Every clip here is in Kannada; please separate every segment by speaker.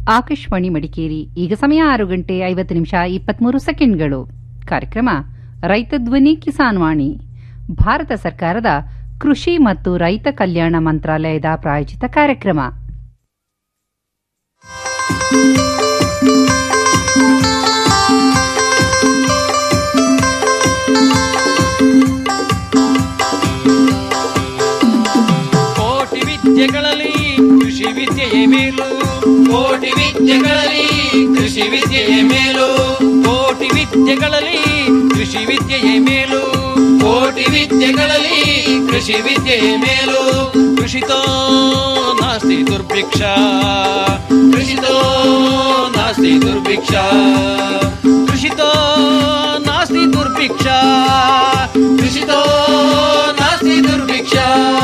Speaker 1: ಆಕಾಶವಾಣಿ ಮಡಿಕೇರಿ ಈಗ ಸಮಯ ಆರು ಗಂಟೆ ಐವತ್ತು ನಿಮಿಷ ಇಪ್ಪತ್ಮೂರು ಸೆಕೆಂಡ್ಗಳು ಕಾರ್ಯಕ್ರಮ ರೈತ ಧ್ವನಿ ಕಿಸಾನ್ ವಾಣಿ ಭಾರತ ಸರ್ಕಾರದ ಕೃಷಿ ಮತ್ತು ರೈತ ಕಲ್ಯಾಣ ಮಂತ್ರಾಲಯದ ಪ್ರಾಯೋಜಿತ ಕಾರ್ಯಕ್ರಮ
Speaker 2: ಕೋಟಿ ವಿದ್ಯೆಗಳಲ್ಲಿ ಕೃಷಿ ವಿದ್ಯೆಯೇ ಮೇಲು ಕೋಟಿ ವಿದ್ಯೆಗಳಲ್ಲಿ ಕೃಷಿ ವಿದ್ಯೆಯೇ ಮೇಲು ಕೋಟಿ ವಿದ್ಯೆಗಳಲ್ಲಿ ಕೃಷಿ ವಿದ್ಯೆಯೇ ಮೇಲು ಕೋಟಿ ವಿದ್ಯೆಗಳಲ್ಲಿ ಕೃಷಿ ವಿದ್ಯೆಯೇ ಮೇಲು ಕೃಷಿತೋ ನಾಸ್ತಿ ದುರ್ಭಿಕ್ಷ ಕೃಷಿತೋ ನಾಸ್ತಿ ದುರ್ಭಿಕ್ಷ ಕೃಷಿತೋ ನಾಸ್ತಿ ದುರ್ಭಿಕ್ಷ ಕೃಷಿತೋ ನಾಸ್ತಿ ದುರ್ಭಿಕ್ಷ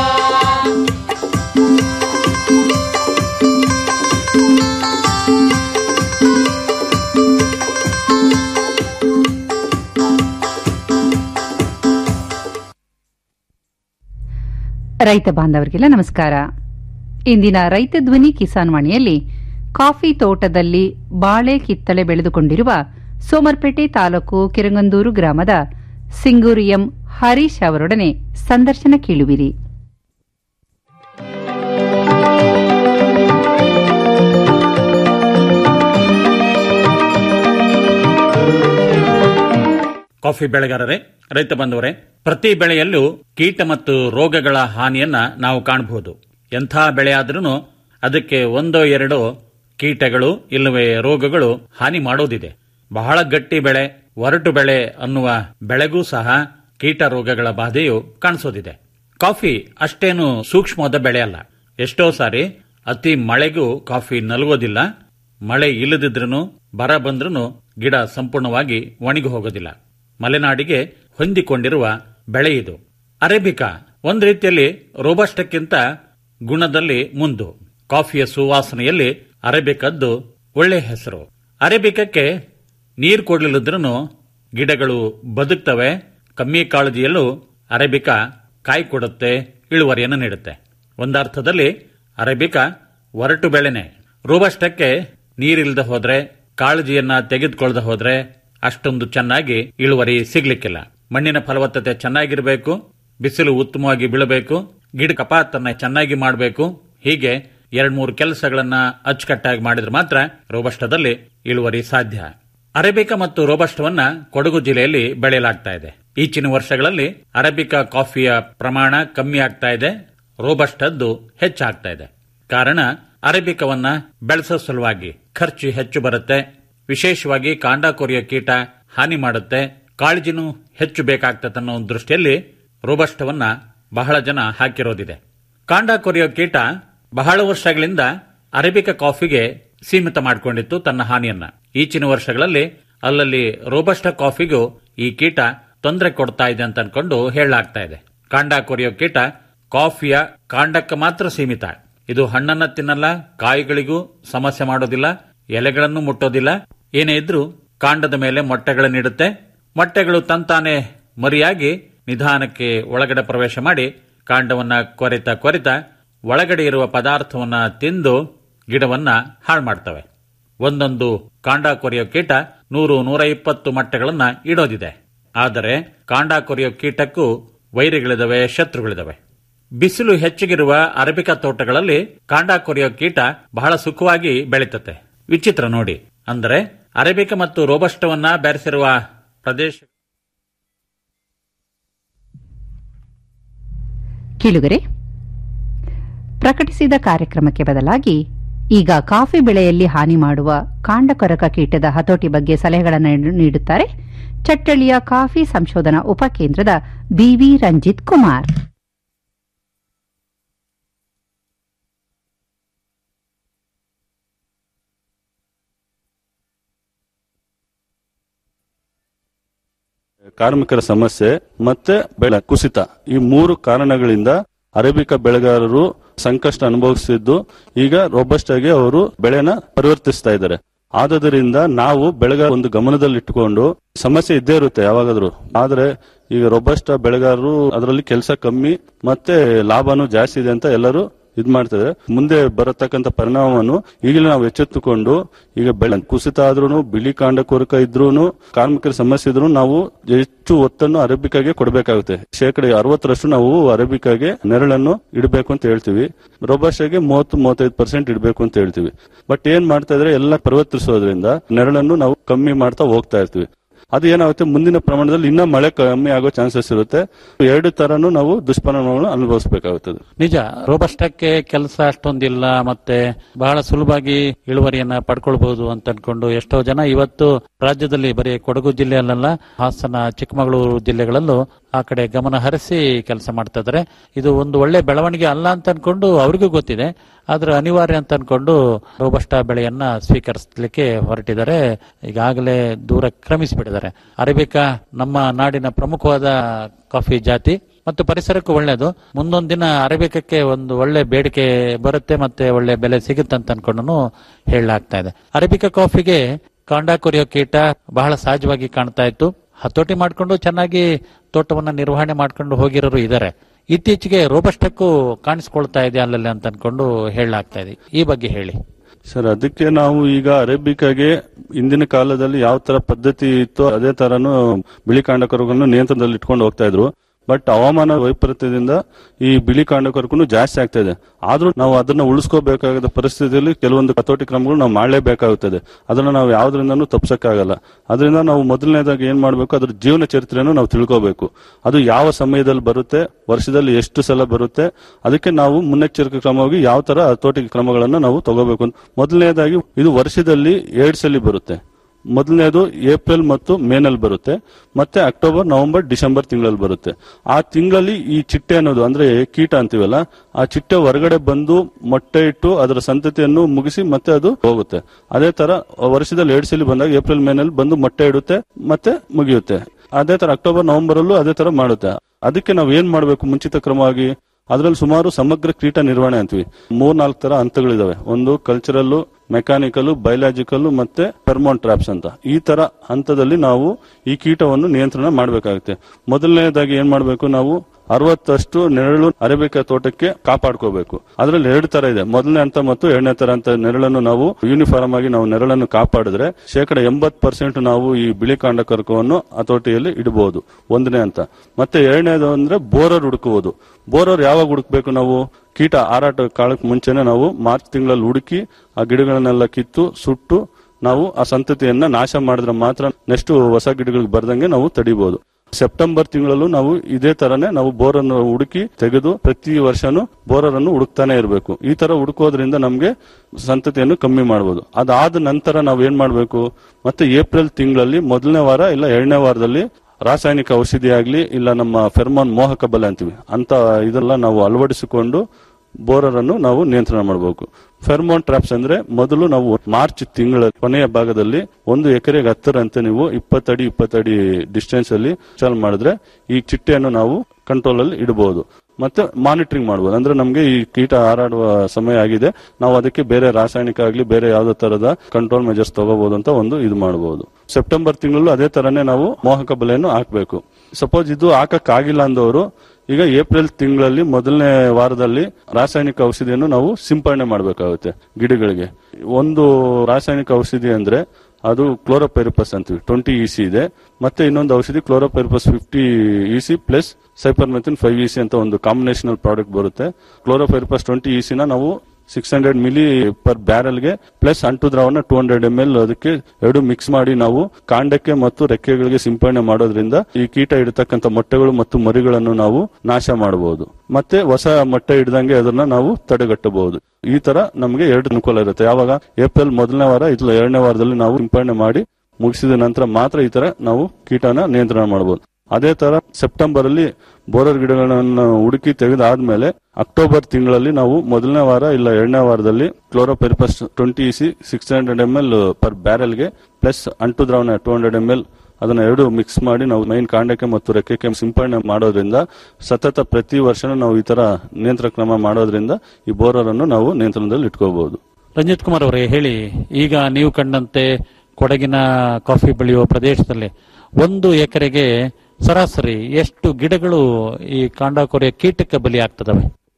Speaker 1: ರೈತ ಬಾಂಧವರಿಗೆಲ್ಲ ನಮಸ್ಕಾರ ಇಂದಿನ ರೈತ ಧ್ವನಿ ಕಿಸಾನ್ ವಾಣಿಯಲ್ಲಿ ಕಾಫಿ ತೋಟದಲ್ಲಿ ಬಾಳೆ ಕಿತ್ತಳೆ ಬೆಳೆದುಕೊಂಡಿರುವ ಸೋಮರ್ಪೇಟೆ ತಾಲೂಕು ಕಿರಂಗಂದೂರು ಗ್ರಾಮದ ಸಿಂಗೂರು ಎಂ ಹರೀಶ್ ಅವರೊಡನೆ ಸಂದರ್ಶನ ಕೇಳುವಿರಿ
Speaker 3: ಕಾಫಿ ಬೆಳೆಗಾರರೇ ರೈತ ಬಂಧುವರೇ ಪ್ರತಿ ಬೆಳೆಯಲ್ಲೂ ಕೀಟ ಮತ್ತು ರೋಗಗಳ ಹಾನಿಯನ್ನ ನಾವು ಕಾಣಬಹುದು ಎಂಥ ಬೆಳೆಯಾದ್ರೂ ಅದಕ್ಕೆ ಒಂದೋ ಎರಡೋ ಕೀಟಗಳು ಇಲ್ಲವೇ ರೋಗಗಳು ಹಾನಿ ಮಾಡೋದಿದೆ ಬಹಳ ಗಟ್ಟಿ ಬೆಳೆ ಒರಟು ಬೆಳೆ ಅನ್ನುವ ಬೆಳೆಗೂ ಸಹ ಕೀಟ ರೋಗಗಳ ಬಾಧೆಯು ಕಾಣಿಸೋದಿದೆ ಕಾಫಿ ಅಷ್ಟೇನು ಸೂಕ್ಷ್ಮವಾದ ಬೆಳೆ ಅಲ್ಲ ಎಷ್ಟೋ ಸಾರಿ ಅತಿ ಮಳೆಗೂ ಕಾಫಿ ನಲುಗೋದಿಲ್ಲ ಮಳೆ ಇಲ್ಲದಿದ್ರೂ ಬರ ಬಂದ್ರೂ ಗಿಡ ಸಂಪೂರ್ಣವಾಗಿ ಒಣಗಿ ಹೋಗೋದಿಲ್ಲ ಮಲೆನಾಡಿಗೆ ಹೊಂದಿಕೊಂಡಿರುವ ಬೆಳೆ ಇದು ಅರೇಬಿಕಾ ಒಂದು ರೀತಿಯಲ್ಲಿ ರೋಬಸ್ಟಕ್ಕಿಂತ ಗುಣದಲ್ಲಿ ಮುಂದು ಕಾಫಿಯ ಸುವಾಸನೆಯಲ್ಲಿ ಅರೇಬಿಕದ್ದು ಒಳ್ಳೆ ಹೆಸರು ಅರೇಬಿಕಕ್ಕೆ ನೀರು ಕೊಡಲಿಲ್ಲದ್ರೂ ಗಿಡಗಳು ಬದುಕ್ತವೆ ಕಮ್ಮಿ ಕಾಳಜಿಯಲ್ಲೂ ಅರೇಬಿಕಾ ಕಾಯಿ ಕೊಡುತ್ತೆ ಇಳುವರಿಯನ್ನು ನೀಡುತ್ತೆ ಒಂದರ್ಥದಲ್ಲಿ ಅರೇಬಿಕಾ ಒರಟು ಬೆಳೆನೆ ರೋಬಸ್ಟಕ್ಕೆ ನೀರಿಲ್ಲದೆ ಹೋದ್ರೆ ಕಾಳಜಿಯನ್ನ ತೆಗೆದುಕೊಳ್ಳದೆ ಹೋದ್ರೆ ಅಷ್ಟೊಂದು ಚೆನ್ನಾಗಿ ಇಳುವರಿ ಸಿಗ್ಲಿಕ್ಕಿಲ್ಲ ಮಣ್ಣಿನ ಫಲವತ್ತತೆ ಚೆನ್ನಾಗಿರಬೇಕು ಬಿಸಿಲು ಉತ್ತಮವಾಗಿ ಬೀಳಬೇಕು ಗಿಡ ಕಪಾತನ್ನ ಚೆನ್ನಾಗಿ ಮಾಡಬೇಕು ಹೀಗೆ ಎರಡ್ ಮೂರು ಕೆಲಸಗಳನ್ನ ಅಚ್ಚುಕಟ್ಟಾಗಿ ಮಾಡಿದ್ರೆ ಮಾತ್ರ ರೋಬಸ್ಟದಲ್ಲಿ ಇಳುವರಿ ಸಾಧ್ಯ ಅರೇಬಿಕಾ ಮತ್ತು ರೋಬಸ್ಟವನ್ನ ಕೊಡಗು ಜಿಲ್ಲೆಯಲ್ಲಿ ಬೆಳೆಯಲಾಗ್ತಾ ಇದೆ ಈಚಿನ ವರ್ಷಗಳಲ್ಲಿ ಅರೇಬಿಕಾ ಕಾಫಿಯ ಪ್ರಮಾಣ ಕಮ್ಮಿ ಆಗ್ತಾ ಇದೆ ರೋಬಸ್ಟದ್ದು ಹೆಚ್ಚಾಗ್ತಾ ಇದೆ ಕಾರಣ ಅರೇಬಿಕವನ್ನ ಬೆಳೆಸೋ ಸಲುವಾಗಿ ಖರ್ಚು ಹೆಚ್ಚು ಬರುತ್ತೆ ವಿಶೇಷವಾಗಿ ಕಾಂಡ ಕೊರಿಯೋ ಕೀಟ ಹಾನಿ ಮಾಡುತ್ತೆ ಕಾಳಜಿನೂ ಹೆಚ್ಚು ಬೇಕಾಗ್ತದೆ ಅನ್ನೋ ಒಂದು ದೃಷ್ಟಿಯಲ್ಲಿ ರೋಬಸ್ಟವನ್ನ ಬಹಳ ಜನ ಹಾಕಿರೋದಿದೆ ಕಾಂಡ ಕೊರಿಯೋ ಕೀಟ ಬಹಳ ವರ್ಷಗಳಿಂದ ಅರೇಬಿಕಾ ಕಾಫಿಗೆ ಸೀಮಿತ ಮಾಡಿಕೊಂಡಿತ್ತು ತನ್ನ ಹಾನಿಯನ್ನ ಈಚಿನ ವರ್ಷಗಳಲ್ಲಿ ಅಲ್ಲಲ್ಲಿ ರೋಬಸ್ಟ ಕಾಫಿಗೂ ಈ ಕೀಟ ತೊಂದರೆ ಕೊಡ್ತಾ ಇದೆ ಅಂತ ಅನ್ಕೊಂಡು ಹೇಳಲಾಗ್ತಾ ಇದೆ ಕಾಂಡ ಕೊರಿಯೋ ಕೀಟ ಕಾಫಿಯ ಕಾಂಡಕ್ಕೆ ಮಾತ್ರ ಸೀಮಿತ ಇದು ಹಣ್ಣನ್ನ ತಿನ್ನಲ್ಲ ಕಾಯಿಗಳಿಗೂ ಸಮಸ್ಯೆ ಮಾಡೋದಿಲ್ಲ ಎಲೆಗಳನ್ನು ಮುಟ್ಟೋದಿಲ್ಲ ಏನೇ ಇದ್ರೂ ಕಾಂಡದ ಮೇಲೆ ಮೊಟ್ಟೆಗಳನ್ನಿಡುತ್ತೆ ಮೊಟ್ಟೆಗಳು ತಂತಾನೆ ಮರಿಯಾಗಿ ನಿಧಾನಕ್ಕೆ ಒಳಗಡೆ ಪ್ರವೇಶ ಮಾಡಿ ಕಾಂಡವನ್ನ ಕೊರೆತ ಕೊರೆತ ಒಳಗಡೆ ಇರುವ ಪದಾರ್ಥವನ್ನ ತಿಂದು ಗಿಡವನ್ನ ಹಾಳು ಮಾಡ್ತವೆ ಒಂದೊಂದು ಕಾಂಡ ಕೊರೆಯೋ ಕೀಟ ನೂರು ನೂರ ಇಪ್ಪತ್ತು ಮೊಟ್ಟೆಗಳನ್ನ ಇಡೋದಿದೆ ಆದರೆ ಕಾಂಡ ಕೊರೆಯೋ ಕೀಟಕ್ಕೂ ವೈರಿಗಳಿದಾವೆ ಶತ್ರುಗಳಿದಾವೆ ಬಿಸಿಲು ಹೆಚ್ಚಿಗಿರುವ ಅರಬಿಕಾ ತೋಟಗಳಲ್ಲಿ ಕಾಂಡ ಕೊರೆಯೋ ಕೀಟ ಬಹಳ ಸುಖವಾಗಿ ಬೆಳೀತತೆ ವಿಚಿತ್ರ ನೋಡಿ ಅಂದರೆ ಅರೇಬಿಕ ಮತ್ತು ರೋಬಸ್ಟವನ್ನ ಬೆರೆಸಿರುವ ಪ್ರದೇಶ
Speaker 1: ಕೇಳುಗರೆ ಪ್ರಕಟಿಸಿದ ಕಾರ್ಯಕ್ರಮಕ್ಕೆ ಬದಲಾಗಿ ಈಗ ಕಾಫಿ ಬೆಳೆಯಲ್ಲಿ ಹಾನಿ ಮಾಡುವ ಕಾಂಡಕೊರಕ ಕೀಟದ ಹತೋಟಿ ಬಗ್ಗೆ ಸಲಹೆಗಳನ್ನು ನೀಡುತ್ತಾರೆ ಚಟ್ಟಳ್ಳಿಯ ಕಾಫಿ ಸಂಶೋಧನಾ ಉಪಕೇಂದ್ರದ ಬಿವಿ ರಂಜಿತ್ ಕುಮಾರ್
Speaker 4: ಕಾರ್ಮಿಕರ ಸಮಸ್ಯೆ ಮತ್ತೆ ಬೆಳೆ ಕುಸಿತ ಈ ಮೂರು ಕಾರಣಗಳಿಂದ ಅರೇಬಿಕಾ ಬೆಳೆಗಾರರು ಸಂಕಷ್ಟ ಅನುಭವಿಸಿದ್ದು ಈಗ ರೋಬಸ್ಟ್ ಆಗಿ ಅವರು ಬೆಳೆನ ಪರಿವರ್ತಿಸ್ತಾ ಇದ್ದಾರೆ ಆದದರಿಂದ ನಾವು ಬೆಳೆಗಾರ ಒಂದು ಗಮನದಲ್ಲಿಟ್ಟುಕೊಂಡು ಸಮಸ್ಯೆ ಇದ್ದೇ ಇರುತ್ತೆ ಯಾವಾಗಾದ್ರೂ ಆದ್ರೆ ಈಗ ರೊಬಸ್ಟ ಬೆಳೆಗಾರರು ಅದರಲ್ಲಿ ಕೆಲಸ ಕಮ್ಮಿ ಮತ್ತೆ ಲಾಭನೂ ಜಾಸ್ತಿ ಇದೆ ಅಂತ ಎಲ್ಲರೂ ಇದ್ ಮಾಡ್ತದೆ ಮುಂದೆ ಬರತಕ್ಕಂತ ಪರಿಣಾಮವನ್ನು ಈಗಲೇ ನಾವು ಎಚ್ಚೆತ್ತುಕೊಂಡು ಈಗ ಬೆಳೆ ಕುಸಿತ ಆದ್ರೂ ಬಿಳಿ ಕಾಂಡ ಕೊರಕ ಇದ್ರೂನು ಕಾರ್ಮಿಕರ ಸಮಸ್ಯೆ ಇದ್ರೂ ನಾವು ಹೆಚ್ಚು ಒತ್ತನ್ನು ಅರೇಬಿಕಾಗೆ ಕೊಡಬೇಕಾಗುತ್ತೆ ಶೇಕಡ ಅರವತ್ತರಷ್ಟು ನಾವು ಅರೇಬಿಕಾಗೆ ನೆರಳನ್ನು ಇಡಬೇಕು ಅಂತ ಹೇಳ್ತೀವಿ ರೋಬಸ್ಟಾಗೆ ಮೂವತ್ತು ಮೂವತ್ತೈದು ಪರ್ಸೆಂಟ್ ಇಡಬೇಕು ಅಂತ ಹೇಳ್ತೀವಿ ಬಟ್ ಏನ್ ಮಾಡ್ತಾ ಇದ್ರೆ ಎಲ್ಲ ಪರಿವರ್ತಿಸೋದ್ರಿಂದ ನೆರಳನ್ನು ನಾವು ಕಮ್ಮಿ ಮಾಡ್ತಾ ಹೋಗ್ತಾ ಇರ್ತೀವಿ ಅದು ಏನಾಗುತ್ತೆ ಮುಂದಿನ ಪ್ರಮಾಣದಲ್ಲಿ ಇನ್ನ ಮಳೆ ಕಮ್ಮಿ ಆಗೋ ಚಾನ್ಸಸ್ ಇರುತ್ತೆ ಎರಡು ತರನು ನಾವು ದುಷ್ಪರಿಣಾಮಗಳನ್ನು ಅನುಭವಿಸಬೇಕಾಗುತ್ತದೆ
Speaker 3: ನಿಜ ರೋಬಸ್ಟಕ್ಕೆ ಕೆಲಸ ಅಷ್ಟೊಂದಿಲ್ಲ ಮತ್ತೆ ಬಹಳ ಸುಲಭವಾಗಿ ಇಳುವರಿಯನ್ನ ಪಡ್ಕೊಳ್ಬಹುದು ಅಂತ ಅನ್ಕೊಂಡು ಎಷ್ಟೋ ಜನ ಇವತ್ತು ರಾಜ್ಯದಲ್ಲಿ ಬರೀ ಕೊಡಗು ಜಿಲ್ಲೆಯಲ್ಲ ಹಾಸನ ಚಿಕ್ಕಮಗಳೂರು ಜಿಲ್ಲೆಗಳಲ್ಲೂ ಆ ಕಡೆ ಗಮನ ಹರಿಸಿ ಕೆಲಸ ಮಾಡ್ತಾ ಇದ್ದಾರೆ ಇದು ಒಂದು ಒಳ್ಳೆ ಬೆಳವಣಿಗೆ ಅಲ್ಲ ಅಂತ ಅನ್ಕೊಂಡು ಅವ್ರಿಗೂ ಗೊತ್ತಿದೆ ಆದ್ರೆ ಅನಿವಾರ್ಯ ಅಂತ ಅನ್ಕೊಂಡು ರೋಬಸ್ಟ ಬೆಳೆಯನ್ನ ಸ್ವೀಕರಿಸಲಿಕ್ಕೆ ಹೊರಟಿದ್ದಾರೆ ಈಗಾಗಲೇ ದೂರ ಕ್ರಮಿಸಿಬಿಟ್ಟಿದ್ದಾರೆ ಅರೇಬಿಕಾ ನಮ್ಮ ನಾಡಿನ ಪ್ರಮುಖವಾದ ಕಾಫಿ ಜಾತಿ ಮತ್ತು ಪರಿಸರಕ್ಕೂ ಒಳ್ಳೆಯದು ಮುಂದೊಂದು ದಿನ ಅರೇಬಿಕಕ್ಕೆ ಒಂದು ಒಳ್ಳೆ ಬೇಡಿಕೆ ಬರುತ್ತೆ ಮತ್ತೆ ಒಳ್ಳೆ ಬೆಲೆ ಸಿಗುತ್ತೆ ಅಂತ ಅನ್ಕೊಂಡು ಹೇಳಲಾಗ್ತಾ ಇದೆ ಅರೇಬಿಕಾ ಕಾಫಿಗೆ ಕಾಂಡ ಕೊರಿಯೋ ಕೀಟ ಬಹಳ ಸಹಜವಾಗಿ ಕಾಣ್ತಾ ಇತ್ತು ಹತೋಟಿ ಮಾಡ್ಕೊಂಡು ಚೆನ್ನಾಗಿ ತೋಟವನ್ನ ನಿರ್ವಹಣೆ ಮಾಡ್ಕೊಂಡು ಹೋಗಿರೋರು ಇದ್ದಾರೆ ಇತ್ತೀಚೆಗೆ ರೋಬಸ್ಟಕ್ಕೂ ಕಾಣಿಸ್ಕೊಳ್ತಾ ಇದೆ ಅಲ್ಲಲ್ಲಿ ಅಂತ ಅನ್ಕೊಂಡು ಹೇಳಲಾಗ್ತಾ ಇದೆ ಈ ಬಗ್ಗೆ ಹೇಳಿ
Speaker 4: ಸರ್ ಅದಕ್ಕೆ ನಾವು ಈಗ ಅರೇಬಿಕಾಗೆ ಇಂದಿನ ಕಾಲದಲ್ಲಿ ಯಾವ ತರ ಪದ್ಧತಿ ಇತ್ತು ಅದೇ ತರನು ಬಿಳಿ ಕಾಂಡಕರುಗಳನ್ನು ನಿಯಂತ್ರಣದಲ್ಲಿ ಇಟ್ಕೊಂಡು ಹೋಗ್ತಾ ಇದ್ರು ಬಟ್ ಹವಾಮಾನ ವೈಪರೀತ್ಯದಿಂದ ಈ ಬಿಳಿ ಕಾಂಡಕರ್ಗೂ ಜಾಸ್ತಿ ಆಗ್ತಾ ಇದೆ ಆದ್ರೂ ನಾವು ಅದನ್ನ ಉಳಿಸ್ಕೋಬೇಕಾದ ಪರಿಸ್ಥಿತಿಯಲ್ಲಿ ಕೆಲವೊಂದು ಕತೋಟಿ ಕ್ರಮಗಳು ನಾವು ಮಾಡಲೇಬೇಕಾಗುತ್ತದೆ ಅದನ್ನ ನಾವು ಯಾವ್ದ್ರಿಂದನೂ ತಪ್ಸಕ್ಕಾಗಲ್ಲ ಅದರಿಂದ ನಾವು ಮೊದಲನೇದಾಗಿ ಏನ್ ಮಾಡಬೇಕು ಅದ್ರ ಜೀವನ ಚರಿತ್ರೆಯನ್ನು ನಾವು ತಿಳ್ಕೋಬೇಕು ಅದು ಯಾವ ಸಮಯದಲ್ಲಿ ಬರುತ್ತೆ ವರ್ಷದಲ್ಲಿ ಎಷ್ಟು ಸಲ ಬರುತ್ತೆ ಅದಕ್ಕೆ ನಾವು ಮುನ್ನೆಚ್ಚರಿಕೆ ಕ್ರಮವಾಗಿ ಯಾವ ತರ ಹತೋಟಿ ಕ್ರಮಗಳನ್ನ ನಾವು ತಗೋಬೇಕು ಅಂತ ಮೊದಲನೇದಾಗಿ ಇದು ವರ್ಷದಲ್ಲಿ ಎರಡ್ ಸಲ ಬರುತ್ತೆ ಮೊದಲನೇದು ಏಪ್ರಿಲ್ ಮತ್ತು ಮೇನಲ್ಲಿ ಬರುತ್ತೆ ಮತ್ತೆ ಅಕ್ಟೋಬರ್ ನವೆಂಬರ್ ಡಿಸೆಂಬರ್ ತಿಂಗಳಲ್ಲಿ ಬರುತ್ತೆ ಆ ತಿಂಗಳಲ್ಲಿ ಈ ಚಿಟ್ಟೆ ಅನ್ನೋದು ಅಂದ್ರೆ ಕೀಟ ಅಂತೀವಲ್ಲ ಆ ಚಿಟ್ಟೆ ಹೊರಗಡೆ ಬಂದು ಮೊಟ್ಟೆ ಇಟ್ಟು ಅದರ ಸಂತತಿಯನ್ನು ಮುಗಿಸಿ ಮತ್ತೆ ಅದು ಹೋಗುತ್ತೆ ಅದೇ ತರ ವರ್ಷದಲ್ಲಿ ಎರಡು ಸಲ ಬಂದಾಗ ಏಪ್ರಿಲ್ ಮೇನಲ್ಲಿ ಬಂದು ಮೊಟ್ಟೆ ಇಡುತ್ತೆ ಮತ್ತೆ ಮುಗಿಯುತ್ತೆ ಅದೇ ತರ ಅಕ್ಟೋಬರ್ ನವೆಂಬರ್ ಅಲ್ಲೂ ಅದೇ ತರ ಮಾಡುತ್ತೆ ಅದಕ್ಕೆ ನಾವು ಏನ್ ಮಾಡಬೇಕು ಮುಂಚಿತ ಕ್ರಮವಾಗಿ ಅದರಲ್ಲಿ ಸುಮಾರು ಸಮಗ್ರ ಕೀಟ ನಿರ್ವಹಣೆ ಅಂತೀವಿ ಮೂರ್ ನಾಲ್ಕು ತರ ಹಂತಗಳಿದಾವೆ ಒಂದು ಕಲ್ಚರಲ್ ಮೆಕ್ಯಾನಿಕಲ್ ಬಯಲಾಜಿಕಲ್ ಮತ್ತೆ ಪೆರ್ಮೋನ್ ಟ್ರಾಪ್ಸ್ ಅಂತ ಈ ತರ ಹಂತದಲ್ಲಿ ನಾವು ಈ ಕೀಟವನ್ನು ನಿಯಂತ್ರಣ ಮಾಡಬೇಕಾಗುತ್ತೆ ಮೊದಲನೇದಾಗಿ ಏನ್ ಮಾಡಬೇಕು ನಾವು ಅರವತ್ತಷ್ಟು ನೆರಳು ಅರೇಬಿಕಾ ತೋಟಕ್ಕೆ ಕಾಪಾಡ್ಕೋಬೇಕು ಅದರಲ್ಲಿ ಎರಡು ತರ ಇದೆ ಮೊದಲನೇ ಹಂತ ಮತ್ತು ಎರಡನೇ ತರ ಅಂತ ನೆರಳನ್ನು ನಾವು ಯೂನಿಫಾರ್ಮ್ ಆಗಿ ನಾವು ನೆರಳನ್ನು ಕಾಪಾಡಿದ್ರೆ ಶೇಕಡ ಎಂಬತ್ ಪರ್ಸೆಂಟ್ ನಾವು ಈ ಬಿಳಿ ಕಾಂಡ ಕರ್ಕವನ್ನು ಹತೋಟಿಯಲ್ಲಿ ಇಡಬಹುದು ಒಂದನೇ ಹಂತ ಮತ್ತೆ ಎರಡನೇದು ಅಂದ್ರೆ ಬೋರರ್ ಹುಡುಕುವುದು ಬೋರರ್ ಯಾವಾಗ ಹುಡುಕ್ಬೇಕು ನಾವು ಕೀಟ ಹಾರಾಟ ಕಾಲಕ್ಕೆ ಮುಂಚೆನೆ ನಾವು ಮಾರ್ಚ್ ತಿಂಗಳಲ್ಲಿ ಹುಡುಕಿ ಆ ಗಿಡಗಳನ್ನೆಲ್ಲ ಕಿತ್ತು ಸುಟ್ಟು ನಾವು ಆ ಸಂತತಿಯನ್ನ ನಾಶ ಮಾಡಿದ್ರೆ ಮಾತ್ರ ನೆಕ್ಸ್ಟ್ ಹೊಸ ಗಿಡಗಳಿಗೆ ಬರ್ದಂಗೆ ನಾವು ತಡಿಬಹುದು ಸೆಪ್ಟೆಂಬರ್ ತಿಂಗಳಲ್ಲೂ ನಾವು ಇದೇ ತರನೇ ನಾವು ಬೋರ್ ಅನ್ನು ಹುಡುಕಿ ತೆಗೆದು ಪ್ರತಿ ವರ್ಷನೂ ಬೋರರ್ ಅನ್ನು ಹುಡುಕ್ತಾನೆ ಇರಬೇಕು ಈ ತರ ಹುಡುಕೋದ್ರಿಂದ ನಮ್ಗೆ ಸಂತತಿಯನ್ನು ಕಮ್ಮಿ ಮಾಡಬಹುದು ಅದಾದ ನಂತರ ನಾವು ಏನ್ ಮಾಡಬೇಕು ಮತ್ತೆ ಏಪ್ರಿಲ್ ತಿಂಗಳಲ್ಲಿ ಮೊದಲನೇ ವಾರ ಇಲ್ಲ ಎರಡನೇ ವಾರದಲ್ಲಿ ರಾಸಾಯನಿಕ ಔಷಧಿ ಆಗ್ಲಿ ಇಲ್ಲ ನಮ್ಮ ಫೆರ್ಮಾನ್ ಮೋಹಕ ಬಲ ಅಂತೀವಿ ಅಂತ ಇದೆಲ್ಲ ನಾವು ಅಳವಡಿಸಿಕೊಂಡು ಬೋರರ್ ಅನ್ನು ನಾವು ನಿಯಂತ್ರಣ ಮಾಡಬೇಕು ಫೆರ್ಮೋನ್ ಟ್ರಾಪ್ಸ್ ಅಂದ್ರೆ ಮೊದಲು ನಾವು ಮಾರ್ಚ್ ತಿಂಗಳ ಕೊನೆಯ ಭಾಗದಲ್ಲಿ ಒಂದು ಎಕರೆಗೆ ಹತ್ತರಂತೆ ನೀವು ಇಪ್ಪತ್ತಡಿ ಇಪ್ಪತ್ತಡಿ ಡಿಸ್ಟೆನ್ಸ್ ಅಲ್ಲಿ ಚಾಲ್ ಮಾಡಿದ್ರೆ ಈ ಚಿಟ್ಟೆಯನ್ನು ನಾವು ಕಂಟ್ರೋಲ್ ಅಲ್ಲಿ ಇಡಬಹುದು ಮತ್ತೆ ಮಾನಿಟರಿಂಗ್ ಮಾಡಬಹುದು ಅಂದ್ರೆ ನಮಗೆ ಈ ಕೀಟ ಹಾರಾಡುವ ಸಮಯ ಆಗಿದೆ ನಾವು ಅದಕ್ಕೆ ಬೇರೆ ರಾಸಾಯನಿಕ ಆಗ್ಲಿ ಬೇರೆ ಯಾವ್ದೋ ತರದ ಕಂಟ್ರೋಲ್ ಮೆಜರ್ಸ್ ತಗೋಬಹುದು ಅಂತ ಒಂದು ಇದು ಮಾಡಬಹುದು ಸೆಪ್ಟೆಂಬರ್ ತಿಂಗಳಲ್ಲೂ ಅದೇ ತರನೇ ನಾವು ಮೋಹಕ ಬಲೆಯನ್ನು ಹಾಕಬೇಕು ಸಪೋಸ್ ಇದು ಹಾಕಕ್ ಆಗಿಲ್ಲ ಅಂದವರು ಈಗ ಏಪ್ರಿಲ್ ತಿಂಗಳಲ್ಲಿ ಮೊದಲನೇ ವಾರದಲ್ಲಿ ರಾಸಾಯನಿಕ ಔಷಧಿಯನ್ನು ನಾವು ಸಿಂಪಡಣೆ ಮಾಡಬೇಕಾಗುತ್ತೆ ಗಿಡಗಳಿಗೆ ಒಂದು ರಾಸಾಯನಿಕ ಔಷಧಿ ಅಂದ್ರೆ ಅದು ಕ್ಲೋರೋಪೆರಿಪಸ್ ಅಂತೀವಿ ಟ್ವೆಂಟಿ ಇ ಸಿ ಇದೆ ಮತ್ತೆ ಇನ್ನೊಂದು ಔಷಧಿ chlorpyrifos fifty E C plus cypermethrin five E C ಅಂತ ಒಂದು ಕಾಂಬಿನೇಷನಲ್ ಪ್ರಾಡಕ್ಟ್ ಬರುತ್ತೆ ಕ್ಲೋರೋಪೆರಿಪಸ್ ಟ್ವೆಂಟಿ ಇ ಸಿನ ನಾವು ಸಿಕ್ಸ್ ಹಂಡ್ರೆಡ್ ಮಿಲಿ ಪರ್ ಬ್ಯಾರಲ್ಗೆ ಪ್ಲಸ್ ಅಂಟು ದ್ರಾವಣ ಟೂ ಹಂಡ್ರೆಡ್ ಎಂ ಎಲ್ ಅದಕ್ಕೆ ಎರಡು ಮಿಕ್ಸ್ ಮಾಡಿ ನಾವು ಕಾಂಡಕ್ಕೆ ಮತ್ತು ರೆಕ್ಕೆಗಳಿಗೆ ಸಿಂಪಡಣೆ ಮಾಡೋದ್ರಿಂದ ಈ ಕೀಟ ಇಡತಕ್ಕಂತ ಮೊಟ್ಟೆಗಳು ಮತ್ತು ಮರಿಗಳನ್ನು ನಾವು ನಾಶ ಮಾಡಬಹುದು ಮತ್ತೆ ಹೊಸ ಮೊಟ್ಟೆ ಹಿಡ್ದಂಗೆ ಅದನ್ನ ನಾವು ತಡೆಗಟ್ಟಬಹುದು ಈ ತರ ನಮಗೆ ಎರಡು ಅನುಕೂಲ ಇರುತ್ತೆ ಯಾವಾಗ ಏಪ್ರಿಲ್ ಮೊದಲನೇ ವಾರ ಇಲ್ಲ ಎರಡನೇ ವಾರದಲ್ಲಿ ನಾವು ಸಿಂಪಡಣೆ ಮಾಡಿ ಮುಗಿಸಿದ ನಂತರ ಮಾತ್ರ ಈ ತರ ನಾವು ಕೀಟನ ನಿಯಂತ್ರಣ ಮಾಡಬಹುದು ಅದೇ ತರ ಸೆಪ್ಟೆಂಬರ್ ಅಲ್ಲಿ ಬೋರರ್ ಗಿಡಗಳನ್ನು ಹುಡುಕಿ ತೆಗೆದಾದ್ಮೇಲೆ ಅಕ್ಟೋಬರ್ ತಿಂಗಳಲ್ಲಿ ನಾವು ಮೊದಲನೇ ವಾರ ಇಲ್ಲ ಎರಡನೇ ವಾರದಲ್ಲಿ chlorpyrifos twenty C six hundred M L per ಬ್ಯಾರಲ್ಗೆ ಪ್ಲಸ್ ಅಂಟು ದ್ರಾವಣ ಟೂ ಹಂಡ್ರೆಡ್ ಎಂ ಎಲ್ ಅದನ್ನ ಎರಡು ಮಿಕ್ಸ್ ಮಾಡಿ ನಾವು ಮೈನ್ ಕಾಂಡಕ್ಕೆ ಮತ್ತು ರೆಕ್ಕೆಗೆ ಸಿಂಪಡಣೆ ಮಾಡೋದ್ರಿಂದ ಸತತ ಪ್ರತಿ ವರ್ಷನೂ ನಾವು ಈ ತರ ನಿಯಂತ್ರಣ ಕ್ರಮ ಮಾಡೋದ್ರಿಂದ ಈ ಬೋರರ್ ಅನ್ನು ನಾವು ನಿಯಂತ್ರಣದಲ್ಲಿ ಇಟ್ಕೋಬಹುದು
Speaker 3: ರಂಜಿತ್ ಕುಮಾರ್ ಅವರೇ ಹೇಳಿ ಈಗ ನೀವು ಕಂಡಂತೆ ಕೊಡಗಿನ ಕಾಫಿ ಬೆಳೆಯುವ ಪ್ರದೇಶದಲ್ಲಿ ಒಂದು ಎಕರೆಗೆ ಸರಾಸರಿ ಎಷ್ಟು ಗಿಡಗಳು ಈ ಕಾಂಡ ಕೊರೆಯ ಕೀಟಕ್ಕೆ ಬಲಿ ಆಗ್ತದವೆ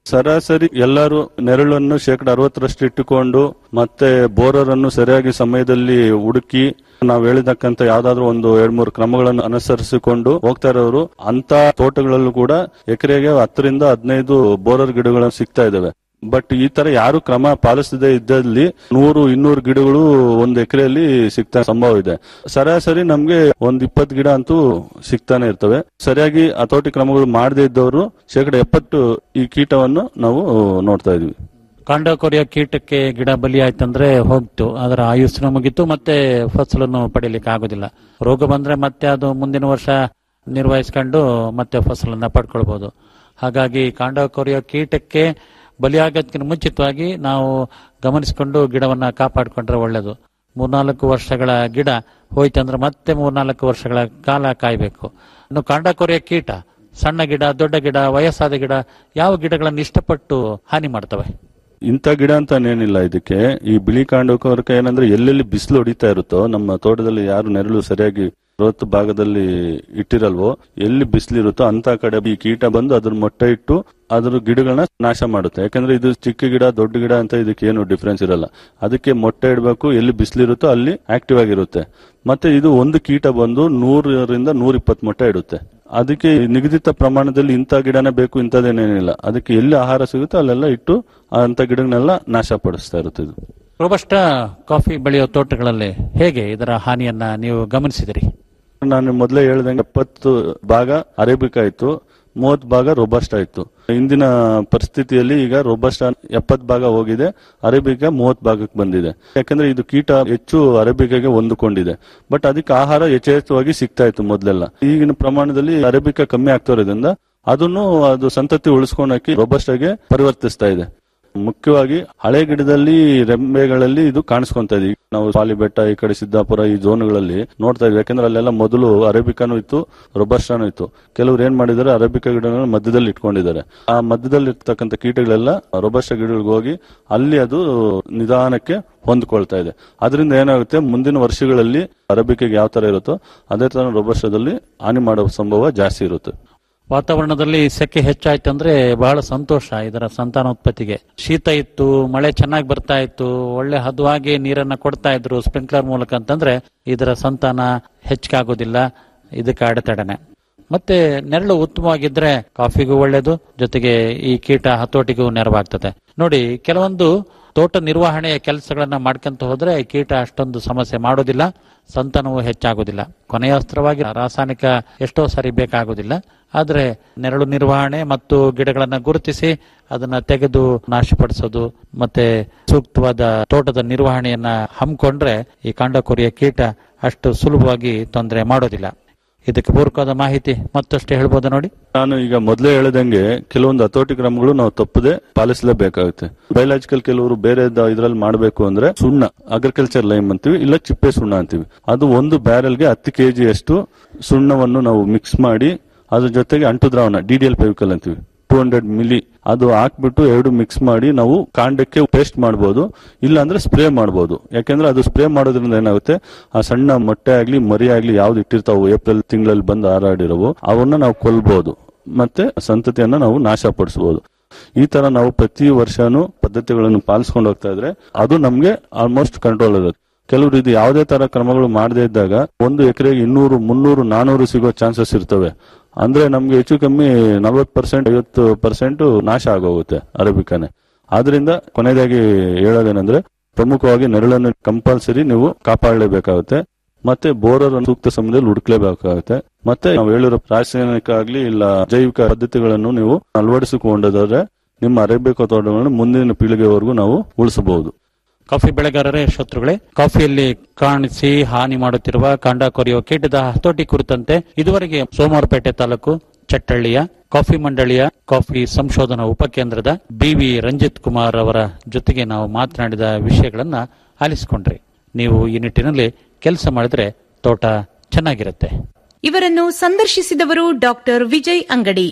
Speaker 4: ಸರಾಸರಿ ಎಲ್ಲರೂ ನೆರಳನ್ನು ಶೇಕಡ ಅರವತ್ತರಷ್ಟು ಇಟ್ಟುಕೊಂಡು ಮತ್ತೆ ಬೋರರ್ ಅನ್ನು ಸರಿಯಾಗಿ ಸಮಯದಲ್ಲಿ ಹುಡುಕಿ ನಾವು ಹೇಳಿದಕ್ಕಂತ ಯಾವ್ದಾದ್ರು ಒಂದು ಎರಡ್ ಮೂರು ಕ್ರಮಗಳನ್ನು ಅನುಸರಿಸಿಕೊಂಡು ಹೋಗ್ತಾ ಇರೋರು ಅಂತ ತೋಟಗಳಲ್ಲೂ ಕೂಡ ಎಕರೆಗೆ ಹತ್ತರಿಂದ ಹದಿನೈದು ಬೋರರ್ ಗಿಡಗಳು ಸಿಗ್ತಾ ಇದಾವೆ ಬಟ್ ಈ ತರ ಯಾರು ಕ್ರಮ ಪಾಲಿಸದೇ ಇದ್ದಲ್ಲಿ ನೂರು ಇನ್ನೂರು ಗಿಡಗಳು ಒಂದು ಎಕರೆಯಲ್ಲಿ ಸಿಗ್ತಾ ಸಂಭವ ಇದೆ ಸರಾಸರಿ ನಮ್ಗೆ ಒಂದ್ ಇಪ್ಪತ್ತು ಗಿಡ ಅಂತೂ ಸಿಗ್ತಾನೆ ಇರ್ತವೆ ಸರಿಯಾಗಿ ಹತೋಟಿ ಕ್ರಮಗಳು ಮಾಡದೇ ಇದ್ದವರು ಶೇಕಡ ಎಪ್ಪತ್ತು ಈ ಕೀಟವನ್ನು ನಾವು ನೋಡ್ತಾ ಇದೀವಿ
Speaker 3: ಕಾಂಡ ಕೊರೆಯೋ ಕೀಟಕ್ಕೆ ಗಿಡ ಬಲಿ ಆಯ್ತಂದ್ರೆ ಹೋಗ್ತು ಅದರ ಆಯುಸ್ಸು ಮುಗಿತು ಮತ್ತೆ ಫಸಲನ್ನು ಪಡಿಲಿಕ್ಕೆ ಆಗೋದಿಲ್ಲ ರೋಗ ಬಂದ್ರೆ ಮತ್ತೆ ಅದು ಮುಂದಿನ ವರ್ಷ ನಿರ್ವಹಿಸ್ಕೊಂಡು ಮತ್ತೆ ಫಸಲನ್ನ ಪಡ್ಕೊಳ್ಬಹುದು ಹಾಗಾಗಿ ಕಾಂಡ ಕೊರೆಯೋ ಕೀಟಕ್ಕೆ ಬಲಿಯಾಗೋದಕ್ಕಿಂತ ಮುಂಚಿತವಾಗಿ ನಾವು ಗಮನಿಸಿಕೊಂಡು ಗಿಡವನ್ನ ಕಾಪಾಡಿಕೊಂಡ್ರೆ ಒಳ್ಳೇದು ಮೂರ್ನಾಲ್ಕು ವರ್ಷಗಳ ಗಿಡ ಹೋಯ್ತಂದ್ರೆ ಮತ್ತೆ ಮೂರ್ನಾಲ್ಕು ವರ್ಷಗಳ ಕಾಲ ಕಾಯ್ಬೇಕು ಇನ್ನು ಕಾಂಡ ಕೊರೆಯೋ ಕೀಟ ಸಣ್ಣ ಗಿಡ ದೊಡ್ಡ ಗಿಡ ವಯಸ್ಸಾದ ಗಿಡ ಯಾವ ಗಿಡಗಳನ್ನು ಇಷ್ಟಪಟ್ಟು ಹಾನಿ ಮಾಡ್ತವೆ
Speaker 4: ಇಂಥ ಗಿಡ ಅಂತಾನೇನಿಲ್ಲ ಇದಕ್ಕೆ ಈ ಬಿಳಿ ಕಾಂಡಕೋರಕ ಏನಂದ್ರೆ ಎಲ್ಲೆಲ್ಲಿ ಬಿಸಿಲು ಹೊಡಿತಾ ಇರುತ್ತೋ ನಮ್ಮ ತೋಟದಲ್ಲಿ ಯಾರು ನೆರಳು ಸರಿಯಾಗಿ ಅರವತ್ತು ಭಾಗದಲ್ಲಿ ಇಟ್ಟಿರಲ್ವೋ ಎಲ್ಲಿ ಬಿಸಿಲಿರುತ್ತೋ ಅಂತ ಕಡೆ ಈ ಕೀಟ ಬಂದು ಅದ್ರ ಮೊಟ್ಟೆ ಇಟ್ಟು ಅದ್ರ ಗಿಡಗಳನ್ನ ನಾಶ ಮಾಡುತ್ತೆ ಯಾಕಂದ್ರೆ ಇದು ಚಿಕ್ಕ ಗಿಡ ದೊಡ್ಡ ಗಿಡ ಅಂತ ಇದಕ್ಕೆ ಏನು ಡಿಫ್ರೆನ್ಸ್ ಇರಲ್ಲ ಅದಕ್ಕೆ ಮೊಟ್ಟೆ ಇಡಬೇಕು ಎಲ್ಲಿ ಬಿಸಿಲಿರುತ್ತೋ ಅಲ್ಲಿ ಆಕ್ಟಿವ್ ಆಗಿರುತ್ತೆ ಮತ್ತೆ ಇದು ಒಂದು ಕೀಟ ಬಂದು ನೂರರಿಂದ ನೂರ ಇಪ್ಪತ್ತು ಮೊಟ್ಟೆ ಇಡುತ್ತೆ ಅದಕ್ಕೆ ನಿಗದಿತ ಪ್ರಮಾಣದಲ್ಲಿ ಇಂಥ ಗಿಡನೇ ಬೇಕು ಇಂಥದ್ದೇನೇನಿಲ್ಲ ಅದಕ್ಕೆ ಎಲ್ಲಿ ಆಹಾರ ಸಿಗುತ್ತೋ ಅಲ್ಲೆಲ್ಲ ಇಟ್ಟು ಅಂತ ಗಿಡಗಳನ್ನೆಲ್ಲ ನಾಶ ಪಡಿಸ್ತಾ ಇರುತ್ತೆ ಇದು
Speaker 3: ರೋಬಸ್ಟ ಕಾಫಿ ಬೆಳೆಯೋ ತೋಟಗಳಲ್ಲಿ ಹೇಗೆ ಇದರ ಹಾನಿಯನ್ನ ನೀವು ಗಮನಿಸಿದಿರಿ
Speaker 4: ನಾನು ಮೊದಲೇ ಹೇಳ್ದಂಗೆ ಎಪ್ಪತ್ತು ಭಾಗ ಅರೇಬಿಕಾ ಇತ್ತು ಮೂವತ್ತು ಭಾಗ ರೊಬಸ್ಟ ಇತ್ತು ಇಂದಿನ ಪರಿಸ್ಥಿತಿಯಲ್ಲಿ ಈಗ ರೊಬಸ್ಟ ಎಪ್ಪತ್ತು ಭಾಗ ಹೋಗಿದೆ ಅರೇಬಿಕಾ ಮೂವತ್ತು ಭಾಗಕ್ಕೆ ಬಂದಿದೆ ಯಾಕಂದ್ರೆ ಇದು ಕೀಟ ಹೆಚ್ಚು ಅರೇಬಿಕಾಗೆ ಹೊಂದಿಕೊಂಡಿದೆ ಬಟ್ ಅದಕ್ಕೆ ಆಹಾರ ಯಥೇಚ್ಛವಾಗಿ ಸಿಗ್ತಾ ಇತ್ತು ಮೊದಲೆಲ್ಲ ಈಗಿನ ಪ್ರಮಾಣದಲ್ಲಿ ಅರೇಬಿಕಾ ಕಮ್ಮಿ ಆಗ್ತಾ ಇರೋದ್ರಿಂದ ಅದನ್ನು ಅದು ಸಂತತಿ ಉಳಿಸ್ಕೊಳಕ್ಕೆ ರೊಬಸ್ಟಾಗೆ ಪರಿವರ್ತಿಸ್ತಾ ಇದೆ ಮುಖ್ಯವಾಗಿ ಹಳೆ ಗಿಡದಲ್ಲಿ ರೆಂಬೆಗಳಲ್ಲಿ ಇದು ಕಾಣಿಸ್ಕೊಂತ ಇದೆ ಈಗ ನಾವು ಪಾಲಿ ಬೆಟ್ಟ ಈ ಕಡೆ ಸಿದ್ದಾಪುರ ಈ ಝೋನ್ಗಳಲ್ಲಿ ನೋಡ್ತಾ ಇದ್ವಿ ಯಾಕಂದ್ರೆ ಅಲ್ಲೆಲ್ಲ ಮೊದಲು ಅರೇಬಿಕಾನು ಇತ್ತು ರೊಬಸ್ಟಾನು ಇತ್ತು ಕೆಲವರು ಏನ್ ಮಾಡಿದ್ದಾರೆ ಅರೇಬಿಕಾ ಗಿಡಗಳನ್ನ ಮಧ್ಯದಲ್ಲಿ ಇಟ್ಕೊಂಡಿದ್ದಾರೆ ಆ ಮಧ್ಯದಲ್ಲಿ ಇರ್ತಕ್ಕಂಥ ಕೀಟಗಳೆಲ್ಲ ರೊಬಸ್ಟ ಗಿಡಗಳಿಗೆ ಹೋಗಿ ಅಲ್ಲಿ ಅದು ನಿಧಾನಕ್ಕೆ ಹೊಂದ್ಕೊಳ್ತಾ ಇದೆ ಅದರಿಂದ ಏನಾಗುತ್ತೆ ಮುಂದಿನ ವರ್ಷಗಳಲ್ಲಿ ಅರೇಬಿಕಾಗೆ ಯಾವ ತರ ಇರುತ್ತೋ ಅದೇ ತರ ರೊಬಸ್ಟದಲ್ಲಿ ಹಾನಿ ಮಾಡೋ ಸಂಭವ ಜಾಸ್ತಿ ಇರುತ್ತೆ
Speaker 3: ವಾತಾವರಣದಲ್ಲಿ ಸೆಕೆ ಹೆಚ್ಚಾಯ್ತಂದ್ರೆ ಬಹಳ ಸಂತೋಷ ಇದರ ಸಂತಾನೋತ್ಪತ್ತಿಗೆ ಶೀತ ಇತ್ತು ಮಳೆ ಚೆನ್ನಾಗಿ ಬರ್ತಾ ಇತ್ತು ಒಳ್ಳೆ ಹದವಾಗಿ ನೀರನ್ನ ಕೊಡ್ತಾ ಇದ್ರು ಸ್ಪ್ರಿಂಕ್ಲರ್ ಮೂಲಕ ಅಂತಂದ್ರೆ ಇದರ ಸಂತಾನ ಹೆಚ್ಚಾಗೋದಿಲ್ಲ ಇದಕ್ಕೆ ಅಡೆತಡೆನೆ ಮತ್ತೆ ನೆರಳು ಉತ್ತಮವಾಗಿದ್ರೆ ಕಾಫಿಗೂ ಒಳ್ಳೇದು ಜೊತೆಗೆ ಈ ಕೀಟ ಹತೋಟಿಗೂ ನೆರವಾಗ್ತದೆ ನೋಡಿ ಕೆಲವೊಂದು ತೋಟ ನಿರ್ವಹಣೆಯ ಕೆಲಸಗಳನ್ನ ಮಾಡ್ಕೊಂತ ಹೋದ್ರೆ ಈ ಕೀಟ ಅಷ್ಟೊಂದು ಸಮಸ್ಯೆ ಮಾಡೋದಿಲ್ಲ ಸಂತಾನವು ಹೆಚ್ಚಾಗೋದಿಲ್ಲ ಕೊನೆಯ ಅಸ್ತ್ರವಾಗಿ ರಾಸಾಯನಿಕ ಎಷ್ಟೋ ಸಾರಿ ಬೇಕಾಗೋದಿಲ್ಲ ಆದ್ರೆ ನೆರಳು ನಿರ್ವಹಣೆ ಮತ್ತು ಗಿಡಗಳನ್ನ ಗುರುತಿಸಿ ಅದನ್ನ ತೆಗೆದು ನಾಶಪಡಿಸೋದು ಮತ್ತೆ ಸೂಕ್ತವಾದ ತೋಟದ ನಿರ್ವಹಣೆಯನ್ನ ಹಮ್ಮಿಕೊಂಡ್ರೆ ಈ ಕಾಂಡಕೊರಿಯ ಕೀಟ ಅಷ್ಟು ಸುಲಭವಾಗಿ ತೊಂದರೆ ಮಾಡೋದಿಲ್ಲ ಇದಕ್ಕೆ ಪೂರಕವಾದ ಮಾಹಿತಿ ಮತ್ತಷ್ಟು ಹೇಳ್ಬೋದು ನೋಡಿ
Speaker 4: ನಾನು ಈಗ ಮೊದಲೇ ಹೇಳಿದಂಗೆ ಕೆಲವೊಂದು ಹತೋಟಿ ಕ್ರಮಗಳು ನಾವು ತಪ್ಪದೆ ಪಾಲಿಸಲೇಬೇಕಾಗುತ್ತೆ ಬಯಲಾಜಿಕಲ್ ಕೆಲವರು ಬೇರೆ ಇದ್ರಲ್ಲಿ ಮಾಡಬೇಕು ಅಂದ್ರೆ ಸುಣ್ಣ ಅಗ್ರಿಕಲ್ಚರ್ ಲೈಮ್ ಅಂತೀವಿ ಇಲ್ಲ ಚಿಪ್ಪೆ ಸುಣ್ಣ ಅಂತೀವಿ ಅದು ಒಂದು ಬ್ಯಾರೆಲ್ಗೆ ಹತ್ತು ಕೆಜಿ ಅಷ್ಟು ಸುಣ್ಣವನ್ನು ನಾವು ಮಿಕ್ಸ್ ಮಾಡಿ ಅದ್ರ ಜೊತೆಗೆ ಅಂಟು ದ್ರಾವಣ ಡಿ ಡಿ ಎಲ್ ಪೆವಿಕಲ್ ಅಂತೀವಿ ಟೂ ಹಂಡ್ರೆಡ್ ಮಿಲಿ ಅದು ಹಾಕ್ಬಿಟ್ಟು ಎರಡು ಮಿಕ್ಸ್ ಮಾಡಿ ನಾವು ಕಾಂಡಕ್ಕೆ ಪೇಸ್ಟ್ ಮಾಡಬಹುದು ಇಲ್ಲ ಅಂದ್ರೆ ಸ್ಪ್ರೇ ಮಾಡಬಹುದು ಯಾಕಂದ್ರೆ ಅದು ಸ್ಪ್ರೇ ಮಾಡೋದ್ರಿಂದ ಏನಾಗುತ್ತೆ ಆ ಸಣ್ಣ ಮೊಟ್ಟೆ ಆಗ್ಲಿ ಮರಿ ಆಗ್ಲಿ ಯಾವ್ದು ಇಟ್ಟಿರ್ತಾವು ಏಪ್ರಿಲ್ ತಿಂಗಳಲ್ಲಿ ಬಂದು ಹಾರಾಡಿರವು ಅವನ್ನ ನಾವು ಕೊಲ್ಬಹುದು ಮತ್ತೆ ಸಂತತಿಯನ್ನ ನಾವು ನಾಶ ಪಡಿಸಬಹುದು ಈ ತರ ನಾವು ಪ್ರತಿ ವರ್ಷನೂ ಪದ್ಧತಿಗಳನ್ನು ಪಾಲಿಸ್ಕೊಂಡು ಹೋಗ್ತಾ ಇದ್ರೆ ಅದು ನಮ್ಗೆ ಆಲ್ಮೋಸ್ಟ್ ಕಂಟ್ರೋಲ್ ಇರುತ್ತೆ ಕೆಲವರು ಇದು ಯಾವುದೇ ತರ ಕ್ರಮಗಳು ಮಾಡದೇ ಇದ್ದಾಗ ಒಂದು ಎಕರೆಗೆ ಇನ್ನೂರು ಮುನ್ನೂರು ನಾನೂರು ಸಿಗೋ ಚಾನ್ಸಸ್ ಇರ್ತವೆ ಅಂದ್ರೆ ನಮ್ಗೆ ಹೆಚ್ಚು ಕಮ್ಮಿ ನಲ್ವತ್ತು ಪರ್ಸೆಂಟ್ ಐವತ್ತು ಪರ್ಸೆಂಟ್ ನಾಶ ಆಗೋಗುತ್ತೆ ಅರಬಿಕಾನೆ ಆದ್ರಿಂದ ಕೊನೆಯದಾಗಿ ಹೇಳೋದೇನೆಂದ್ರೆ ಪ್ರಮುಖವಾಗಿ ನೆರಳನ್ನು ಕಂಪಲ್ಸರಿ ನೀವು ಕಾಪಾಡಲೇಬೇಕಾಗುತ್ತೆ ಮತ್ತೆ ಬೋರರ್ ಸೂಕ್ತ ಸಮಯದಲ್ಲಿ ಹುಡುಕ್ಲೇಬೇಕಾಗುತ್ತೆ ಮತ್ತೆ ನಾವು ಹೇಳಿರೋ ರಾಸಾಯನಿಕ ಆಗ್ಲಿ ಇಲ್ಲ ಜೈವಿಕ ಪದ್ಧತಿಗಳನ್ನು ನೀವು ಅಳವಡಿಸಿಕೊಂಡಾದ್ರೆ ನಿಮ್ಮ ಅರೇಬಿಕ ತೋಟಗಳನ್ನು ಮುಂದಿನ ಪೀಳಿಗೆವರೆಗೂ ನಾವು ಉಳಿಸಬಹುದು
Speaker 3: ಕಾಫಿ ಬೆಳೆಗಾರರೇ ಶತ್ರುಗಳೇ ಕಾಫಿಯಲ್ಲಿ ಕಾಣಿಸಿ ಹಾನಿ ಮಾಡುತ್ತಿರುವ ಕಾಂಡ ಕೊರೆಯುವ ಕೀಟದ ಹತೋಟಿ ಕುರಿತಂತೆ ಇದುವರೆಗೆ ಸೋಮವಾರಪೇಟೆ ತಾಲೂಕು ಚಟ್ಟಳ್ಳಿಯ ಕಾಫಿ ಮಂಡಳಿಯ ಕಾಫಿ ಸಂಶೋಧನಾ ಉಪಕೇಂದ್ರದ ಬಿವಿ ರಂಜಿತ್ ಕುಮಾರ್ ಅವರ ಜೊತೆಗೆ ನಾವು ಮಾತನಾಡಿದ ವಿಷಯಗಳನ್ನ ಆಲಿಸಿಕೊಂಡ್ರಿ ನೀವು ಈ ನಿಟ್ಟಿನಲ್ಲಿ ಕೆಲಸ ಮಾಡಿದ್ರೆ ತೋಟ ಚೆನ್ನಾಗಿರುತ್ತೆ
Speaker 5: ಇವರನ್ನು ಸಂದರ್ಶಿಸಿದವರು ಡಾಕ್ಟರ್ ವಿಜಯ್ ಅಂಗಡಿ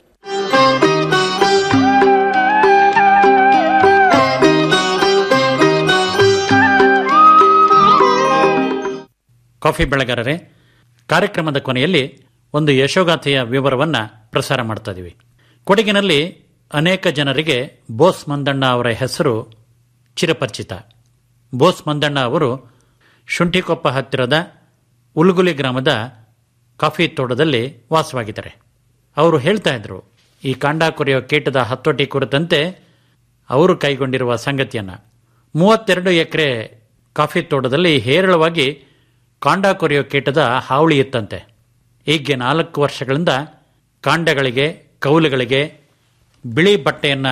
Speaker 3: ಕಾಫಿ ಬೆಳೆಗಾರರೇ ಕಾರ್ಯಕ್ರಮದ ಕೊನೆಯಲ್ಲಿ ಒಂದು ಯಶೋಗಾಥೆಯ ವಿವರವನ್ನ ಪ್ರಸಾರ ಮಾಡ್ತಾ ಇದೀವಿ ಕೊಡಗಿನಲ್ಲಿ
Speaker 6: ಅನೇಕ ಜನರಿಗೆ ಬೋಸ್ ಮಂದಣ್ಣ ಅವರ ಹೆಸರು ಚಿರಪರಿಚಿತ ಬೋಸ್ ಮಂದಣ್ಣ ಅವರು ಶುಂಠಿಕೊಪ್ಪ ಹತ್ತಿರದ ಉಲ್ಗುಲಿ ಗ್ರಾಮದ ಕಾಫಿ ತೋಟದಲ್ಲಿ ವಾಸವಾಗಿದ್ದಾರೆ ಅವರು ಹೇಳ್ತಾ ಇದ್ರು ಈ ಕಾಂಡ ಕೊರೆಯೋ ಕೀಟದ ಹತೋಟಿ ಕುರಿತಂತೆ ಅವರು ಕೈಗೊಂಡಿರುವ ಸಂಗತಿಯನ್ನ ಮೂವತ್ತೆರಡು ಎಕರೆ ಕಾಫಿ ತೋಟದಲ್ಲಿ ಹೇರಳವಾಗಿ ಕಾಂಡ ಕೊರೆಯೋ ಕೀಟದ ಹಾವಳಿ ಇತ್ತಂತೆ ಹೀಗೆ ನಾಲ್ಕು ವರ್ಷಗಳಿಂದ ಕಾಂಡಗಳಿಗೆ ಕೌಲುಗಳಿಗೆ ಬಿಳಿ ಬಟ್ಟೆಯನ್ನು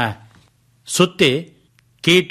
Speaker 6: ಸುತ್ತಿ ಕೀಟ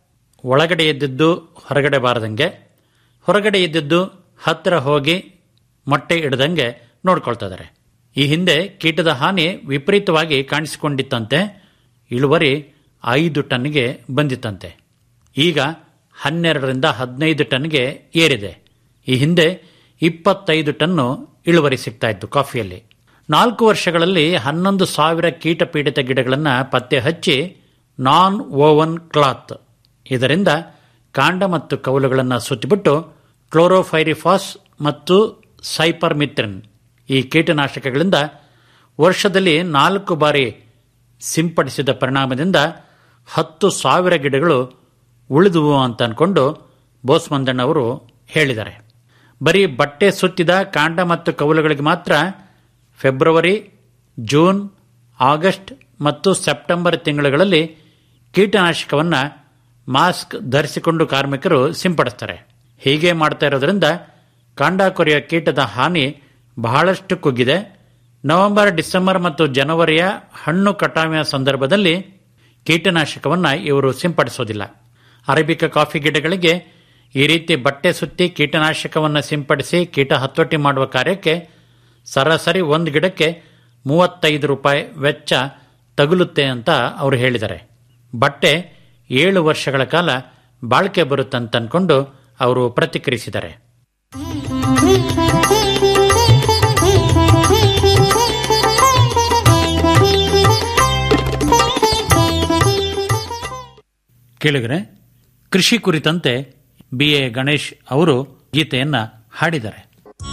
Speaker 6: ಒಳಗಡೆ ಇದ್ದಿದ್ದು ಹೊರಗಡೆ ಬಾರದಂಗೆ ಹೊರಗಡೆ ಇದ್ದಿದ್ದು ಹತ್ತಿರ ಹೋಗಿ ಮೊಟ್ಟೆ ಇಡದಂಗೆ ನೋಡ್ಕೊಳ್ತಾ ಇದ್ದಾರೆ ಈ ಹಿಂದೆ ಕೀಟದ ಹಾನಿ ವಿಪರೀತವಾಗಿ ಕಾಣಿಸಿಕೊಂಡಿತ್ತಂತೆ ಇಳುವರಿ ಐದು ಟನ್ಗೆ ಬಂದಿತ್ತಂತೆ ಈಗ ಹನ್ನೆರಡರಿಂದ ಹದಿನೈದು ಟನ್ಗೆ ಏರಿದೆ ಈ ಹಿಂದೆ ಇಪ್ಪತ್ತೈದು ಟನ್ನು ಇಳುವರಿ ಸಿಗ್ತಾ ಇತ್ತು ಕಾಫಿಯಲ್ಲಿ ನಾಲ್ಕು ವರ್ಷಗಳಲ್ಲಿ ಹನ್ನೊಂದು ಸಾವಿರ ಕೀಟ ಪೀಡಿತ ಗಿಡಗಳನ್ನು ಪತ್ತೆ ಹಚ್ಚಿ ನಾನ್ ಓವನ್ ಕ್ಲಾತ್ ಇದರಿಂದ ಕಾಂಡ ಮತ್ತು ಕೌಲುಗಳನ್ನು ಸುತ್ತಿಬಿಟ್ಟು ಕ್ಲೋರೋಫೈರಿಫಾಸ್ ಮತ್ತು ಸೈಪರ್ಮಿತ್ರಿನ್ ಈ ಕೀಟನಾಶಕಗಳಿಂದ ವರ್ಷದಲ್ಲಿ ನಾಲ್ಕು ಬಾರಿ ಸಿಂಪಡಿಸಿದ ಪರಿಣಾಮದಿಂದ ಹತ್ತು ಸಾವಿರ ಗಿಡಗಳು ಉಳಿದುವು ಅಂತ ಅನ್ಕೊಂಡು ಬೋಸ್ ಮಂದಣ್ಣವರು ಹೇಳಿದ್ದಾರೆ ಬರೀ ಬಟ್ಟೆ ಸುತ್ತಿದ ಕಾಂಡ ಮತ್ತು ಕೌಲುಗಳಿಗೆ ಮಾತ್ರ ಫೆಬ್ರವರಿ ಜೂನ್ ಆಗಸ್ಟ್ ಮತ್ತು ಸೆಪ್ಟೆಂಬರ್ ತಿಂಗಳುಗಳಲ್ಲಿ ಕೀಟನಾಶಕವನ್ನು ಮಾಸ್ಕ್ ಧರಿಸಿಕೊಂಡು ಕಾರ್ಮಿಕರು ಸಿಂಪಡಿಸ್ತಾರೆ ಹೀಗೆ ಮಾಡ್ತಾ ಇರೋದ್ರಿಂದ ಕಾಂಡ ಕೊರೆಯ ಕೀಟದ ಹಾನಿ ಬಹಳಷ್ಟು ಕುಗ್ಗಿದೆ ನವೆಂಬರ್ ಡಿಸೆಂಬರ್ ಮತ್ತು ಜನವರಿಯ ಹಣ್ಣು ಕಟಾವಿನ ಸಂದರ್ಭದಲ್ಲಿ ಕೀಟನಾಶಕವನ್ನು ಇವರು ಸಿಂಪಡಿಸೋದಿಲ್ಲ ಅರೇಬಿಕ ಕಾಫಿ ಗಿಡಗಳಿಗೆ ಈ ರೀತಿ ಬಟ್ಟೆ ಸುತ್ತಿ ಕೀಟನಾಶಕವನ್ನು ಸಿಂಪಡಿಸಿ ಕೀಟ ಹತೋಟಿ ಮಾಡುವ ಕಾರ್ಯಕ್ಕೆ ಸರಾಸರಿ ಒಂದು ಗಿಡಕ್ಕೆ ಮೂವತ್ತೈದು ರೂಪಾಯಿ ವೆಚ್ಚ ತಗುಲುತ್ತೆ ಅಂತ ಅವರು ಹೇಳಿದ್ದಾರೆ ಬಟ್ಟೆ ಏಳು ವರ್ಷಗಳ ಕಾಲ ಬಾಳಿಕೆ ಬರುತ್ತಂತ ಅನ್ಕೊಂಡು ಅವರು ಪ್ರತಿಕ್ರಿಯಿಸಿದ್ದಾರೆ ಕೇಳಿದರೆ ಕೃಷಿ ಕುರಿತಂತೆ ಬಿ ಎ ಗಣೇಶ್ ಅವರು ಗೀತೆಯನ್ನ ಹಾಡಿದ್ದಾರೆ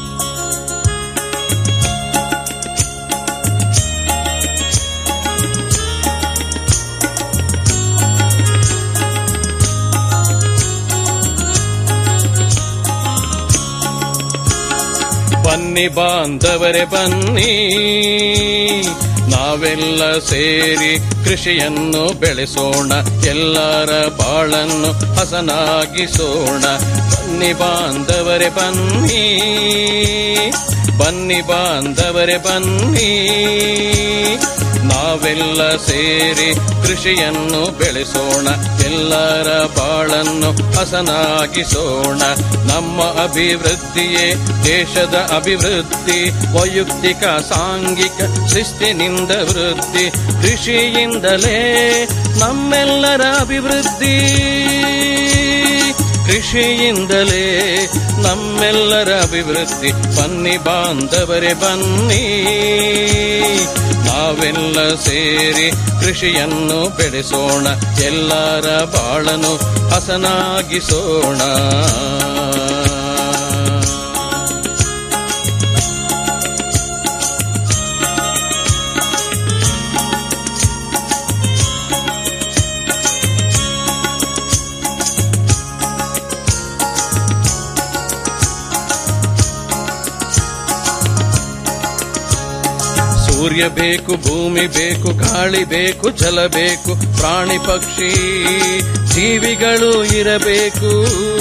Speaker 7: ಬನ್ನಿ ಬಾಂಧವರೇ ಬನ್ನಿ ನಾವೆಲ್ಲ ಸೇರಿ ಕೃಷಿಯನ್ನು ಬೆಳೆಸೋಣ ಎಲ್ಲರ ಬಾಳನ್ನು ಹಸನಾಗಿಸೋಣ ಬನ್ನಿ ಬಾಂಧವರೇ ಬನ್ನಿ ಬನ್ನಿ ಬಾಂಧವರೇ ಬನ್ನಿ ನಾವೆಲ್ಲ ಸೇರಿ ಕೃಷಿಯನ್ನು ಬೆಳೆಸೋಣ ಎಲ್ಲರ ಬಾಳನ್ನು ಹಸನಾಗಿಸೋಣ ನಮ್ಮ ಅಭಿವೃದ್ಧಿಯೇ ದೇಶದ ಅಭಿವೃದ್ಧಿ ವೈಯಕ್ತಿಕ ಸಾಂಘಿಕ ಶಿಸ್ತಿನಿಂದ ವೃದ್ಧಿ ಕೃಷಿಯಿಂದಲೇ ನಮ್ಮೆಲ್ಲರ ಅಭಿವೃದ್ಧಿ ಕೃಷಿಯಿಂದಲೇ ನಮ್ಮೆಲ್ಲರ ಅಭಿವೃದ್ಧಿ ಬನ್ನಿ ಬಾಂಧವರೇ ಬನ್ನಿ ನಾವೆಲ್ಲ ಸೇರಿ ಕೃಷಿಯನ್ನು ಬೆಳೆಸೋಣ ಎಲ್ಲರ ಬಾಳನು ಹಸನಾಗಿಸೋಣ ಸೂರ್ಯ ಬೇಕು ಭೂಮಿ ಬೇಕು ಗಾಳಿ ಬೇಕು ಜಲ ಬೇಕು ಪ್ರಾಣಿ ಪಕ್ಷಿ ಜೀವಿಗಳು ಇರಬೇಕು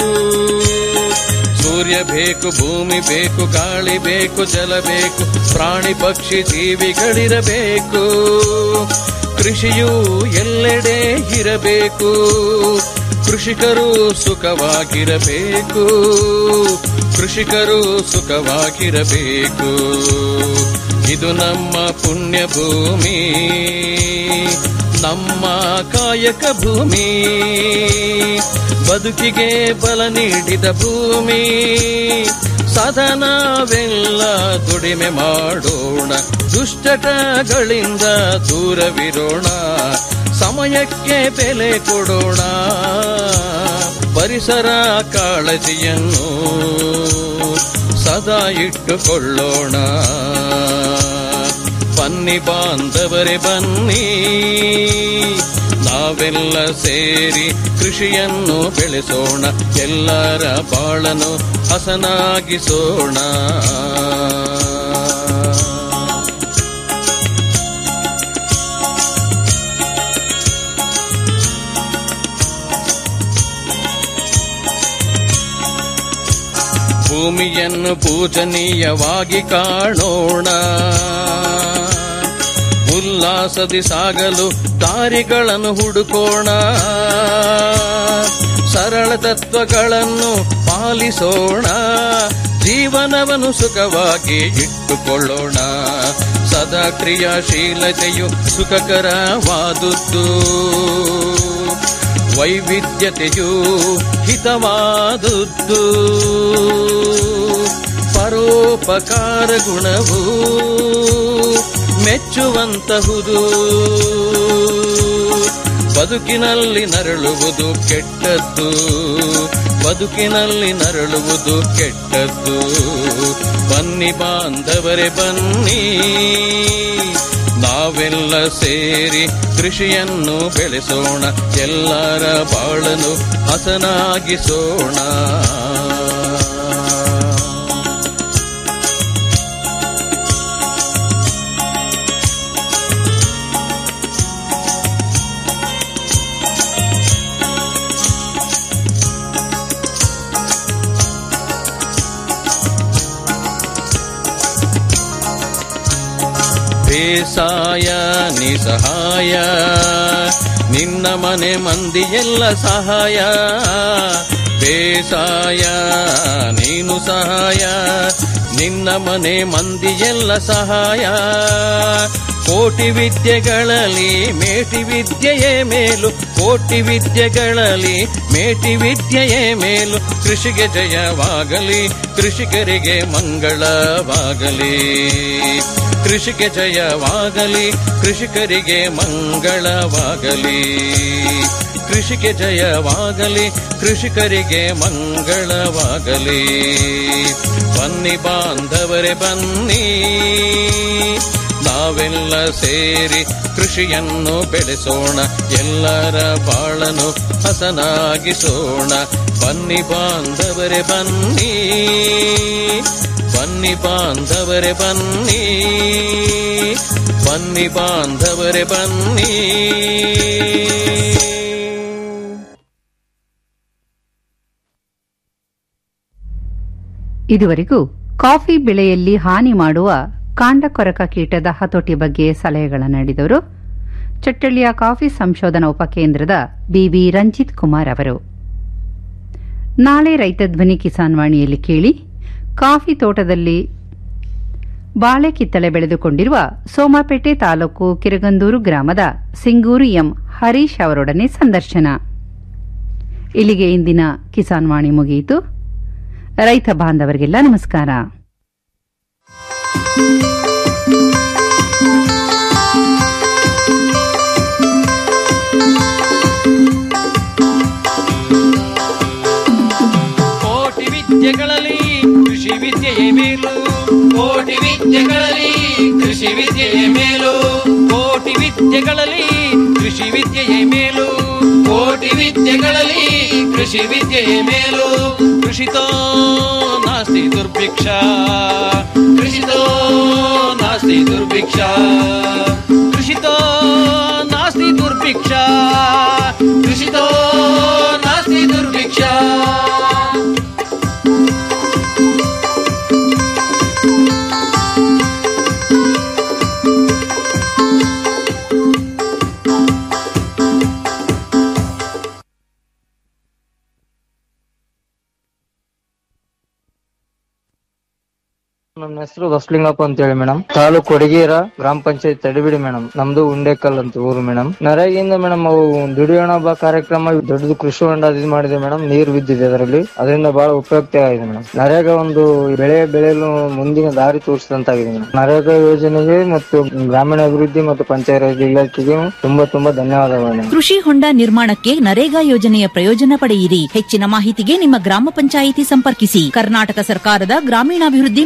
Speaker 7: ಸೂರ್ಯ ಬೇಕು ಭೂಮಿ ಬೇಕು ಗಾಳಿ ಬೇಕು ಜಲ ಬೇಕು ಪ್ರಾಣಿ ಪಕ್ಷಿ ಜೀವಿಗಳಿರಬೇಕು ಕೃಷಿಯು ಎಲ್ಲೆಡೆ ಇರಬೇಕು ಕೃಷಿಕರು ಸುಖವಾಗಿರಬೇಕು ಕೃಷಿಕರು ಸುಖವಾಗಿರಬೇಕು ಇದು ನಮ್ಮ ಪುಣ್ಯ ಭೂಮಿ ನಮ್ಮ ಕಾಯಕ ಭೂಮಿ ಬದುಕಿಗೆ ಬಲ ನೀಡಿದ ಭೂಮಿ ಸದನವೆಲ್ಲ ದುಡಿಮೆ ಮಾಡೋಣ ದುಷ್ಟಟಗಳಿಂದ ದೂರವಿರೋಣ ಸಮಯಕ್ಕೆ ಬೆಲೆ ಕೊಡೋಣ ಪರಿಸರ ಕಾಳಜಿಯನ್ನು ಸದಾ ಇಟ್ಟುಕೊಳ್ಳೋಣ ಬನ್ನಿ ಬಾಂಧವರೇ ಬನ್ನಿ ನಾವೆಲ್ಲ ಸೇರಿ ಕೃಷಿಯನ್ನು ಬೆಳೆಸೋಣ ಎಲ್ಲರ ಬಾಳನು ಹಸನಾಗಿಸೋಣ ಭೂಮಿಯನ್ನು ಪೂಜನೀಯವಾಗಿ ಕಾಣೋಣ ಉಲ್ಲಾಸದಿ ಸಾಗಲು ದಾರಿಗಳನ್ನು ಹುಡುಕೋಣ ಸರಳ ತತ್ವಗಳನ್ನು ಪಾಲಿಸೋಣ ಜೀವನವನ್ನು ಸುಖವಾಗಿ ಇಟ್ಟುಕೊಳ್ಳೋಣ ಸದಾ ಕ್ರಿಯಾಶೀಲತೆಯು ಸುಖಕರವಾದುದ್ದು ವೈವಿಧ್ಯತೆಯು ಹಿತವಾದುದ್ದು ಪರೋಪಕಾರ ಗುಣವು ಮೆಚ್ಚುವಂತಹುದು ಬದುಕಿನಲ್ಲಿ ನರಳುವುದು ಕೆಟ್ಟದ್ದು ಬದುಕಿನಲ್ಲಿ ನರಳುವುದು ಕೆಟ್ಟದ್ದು ಬನ್ನಿ ಬಾಂಧವರೇ ಬನ್ನಿ ನಾವೆಲ್ಲ ಸೇರಿ ಕೃಷಿಯನ್ನು ಬೆಳೆಸೋಣ ಎಲ್ಲರ ಬಾಳನು ಹಸನಾಗಿಸೋಣ ಬೇಸಾಯ ನಿಸಹಾಯ ನಿನ್ನ ಮನೆ ಮಂದಿ ಎಲ್ಲ ಸಹಾಯ ಬೇಸಾಯ ನೀನು ಸಹಾಯ ನಿನ್ನ ಮನೆ ಮಂದಿ ಎಲ್ಲ ಸಹಾಯ ಕೋಟಿ ವಿದ್ಯೆಗಳಲ್ಲಿ ಮೇಟಿ ವಿದ್ಯೆಯೇ ಮೇಲು ಕೋಟಿ ವಿದ್ಯೆಗಳಲ್ಲಿ ಮೇಟಿ ವಿದ್ಯೆಯೇ ಮೇಲು ಕೃಷಿಗೆ ಜಯವಾಗಲಿ ಕೃಷಿಕರಿಗೆ ಮಂಗಳವಾಗಲಿ ಕೃಷಿಗೆ ಜಯವಾಗಲಿ ಕೃಷಿಕರಿಗೆ ಮಂಗಳವಾಗಲಿ ಕೃಷಿಗೆ ಜಯವಾಗಲಿ ಕೃಷಿಕರಿಗೆ ಮಂಗಳವಾಗಲಿ ಬನ್ನಿ ಬಾಂಧವರೇ ಬನ್ನಿ ನಾವೆಲ್ಲ ಸೇರಿ ಕೃಷಿಯನ್ನು ಬೆಳೆಸೋಣ ಎಲ್ಲರ ಬಾಳನು ಹಸನಾಗಿಸೋಣ ಬನ್ನಿ ಬಾಂಧವರೇ ಬನ್ನಿ ಬನ್ನಿ ಬಾಂಧವರೇ ಬನ್ನಿ ಬನ್ನಿ ಬಾಂಧವರೇ ಬನ್ನಿ
Speaker 1: ಇದುವರೆಗೂ ಕಾಫಿ ಬೆಳೆಯಲ್ಲಿ ಹಾನಿ ಮಾಡುವ ಕಾಂಡಕೊರಕ ಕೀಟದ ಹತೋಟಿ ಬಗ್ಗೆ ಸಲಹೆಗಳನ್ನು ನೀಡಿದವರು ಚಟ್ಟಳ್ಳಿಯ ಕಾಫಿ ಸಂಶೋಧನಾ ಉಪಕೇಂದ್ರದ ಬಿವಿ ರಂಜಿತ್ ಕುಮಾರ್ ಅವರು ನಾಳೆ ರೈತ ಧ್ವನಿ ಕಿಸಾನ್ ವಾಣಿಯಲ್ಲಿ ಕೇಳಿ ಕಾಫಿ ತೋಟದಲ್ಲಿ ಬಾಳೆ ಕಿತ್ತಳೆ ಬೆಳೆದುಕೊಂಡಿರುವ ಸೋಮಪೇಟೆ ತಾಲೂಕು ಕಿರಗಂದೂರು ಗ್ರಾಮದ ಸಿಂಗೂರು ಎಂ ಹರೀಶ್ ಅವರೊಡನೆ ಸಂದರ್ಶನ ಇಲ್ಲಿಗೆ ಇಂದಿನ ಕಿಸಾನ್ ವಾಣಿ ಮುಗಿಯಿತು ರೈತ ಬಾಂಧವರಿಗೆಲ್ಲ ನಮಸ್ಕಾರ
Speaker 2: ಕೋಟಿ ವಿದ್ಯೆಗಳಲ್ಲಿ ಕೃಷಿ ವಿದ್ಯೆಯೇ ಮೇಲು ಕೋಟಿ ವಿದ್ಯೆಗಳಲ್ಲಿ ಕೃಷಿ ವಿದ್ಯೆಯೇ ಮೇಲು ಕೋಟಿ ವಿದ್ಯೆಗಳಲ್ಲಿ ಕೃಷಿ ವಿದ್ಯೆಯೇ ಮೇಲು ಕೋಟಿ ವಿದ್ಯೆಗಳಲ್ಲಿ ಕೃಷಿ ವಿದ್ಯೆಯೇ ಮೇಲು ಕೃಷಿತೋ ನಾಸ್ತಿ ದುರ್ಭಿಕ್ಷ ಕೃಷಿತೋ ನಾಸ್ತಿ ದುರ್ಭಿಕ್ಷ ಕೃಷಿತೋ ನಾಸ್ತಿ ದುರ್ಭಿಕ್ಷ ಕೃಷಿತೋ ನಾಸ್ತಿ ದುರ್ಭಿಕ್ಷ
Speaker 8: ನಮ್ಮ ಹೆಸರು ಬಸಲಿಂಗಪ್ಪ ಅಂತ ಹೇಳಿ ಮೇಡಮ್ ತಾಲೂಕು ಕೊಡಗೇರ ಗ್ರಾಮ ಪಂಚಾಯತ್ ತಡಿಬಿಡಿ ಮೇಡಮ್ ನಮ್ದು ಉಂಡೆಕಲ್ ಅಂತ ಊರು ಮೇಡಮ್ ನರೇಗಿಂದ ಮೇಡಮ್ ಅವು ದುಡಿಯೋಣ ಬಾ ಕಾರ್ಯಕ್ರಮ ದೊಡ್ಡದು ಕೃಷಿ ಹೊಂಡ ಇದು ಮಾಡಿದೆ ಮೇಡಮ್ ನೀರು ಬಿದ್ದಿದೆ ಅದರಲ್ಲಿ ಅದರಿಂದ ಬಹಳ ಉಪಯುಕ್ತ ಆಗಿದೆ ಮೇಡಮ್ ನರೇಗಾ ಒಂದು ಬೆಳೆ ಬೆಳೆಯಲು ಮುಂದಿನ ದಾರಿ ತೋರಿಸಿದಂತಾಗಿದೆ ಮೇಡಮ್ ನರೇಗಾ ಯೋಜನೆಗೆ ಮತ್ತು ಗ್ರಾಮೀಣ ಅಭಿವೃದ್ಧಿ ಮತ್ತು ಪಂಚಾಯತ್ ಇಲಾಖೆಗೆ ತುಂಬಾ ತುಂಬಾ ಧನ್ಯವಾದಗಳು ಮೇಡಮ್
Speaker 9: ಕೃಷಿ ಹೊಂಡ ನಿರ್ಮಾಣಕ್ಕೆ ನರೇಗಾ ಯೋಜನೆಯ ಪ್ರಯೋಜನ ಪಡೆಯಿರಿ ಹೆಚ್ಚಿನ ಮಾಹಿತಿಗೆ ನಿಮ್ಮ ಗ್ರಾಮ ಪಂಚಾಯಿತಿ ಸಂಪರ್ಕಿಸಿ ಕರ್ನಾಟಕ ಸರ್ಕಾರದ ಗ್ರಾಮೀಣಾಭಿವೃದ್ಧಿ ಮತ್ತು ಪಂಚಾಯತ್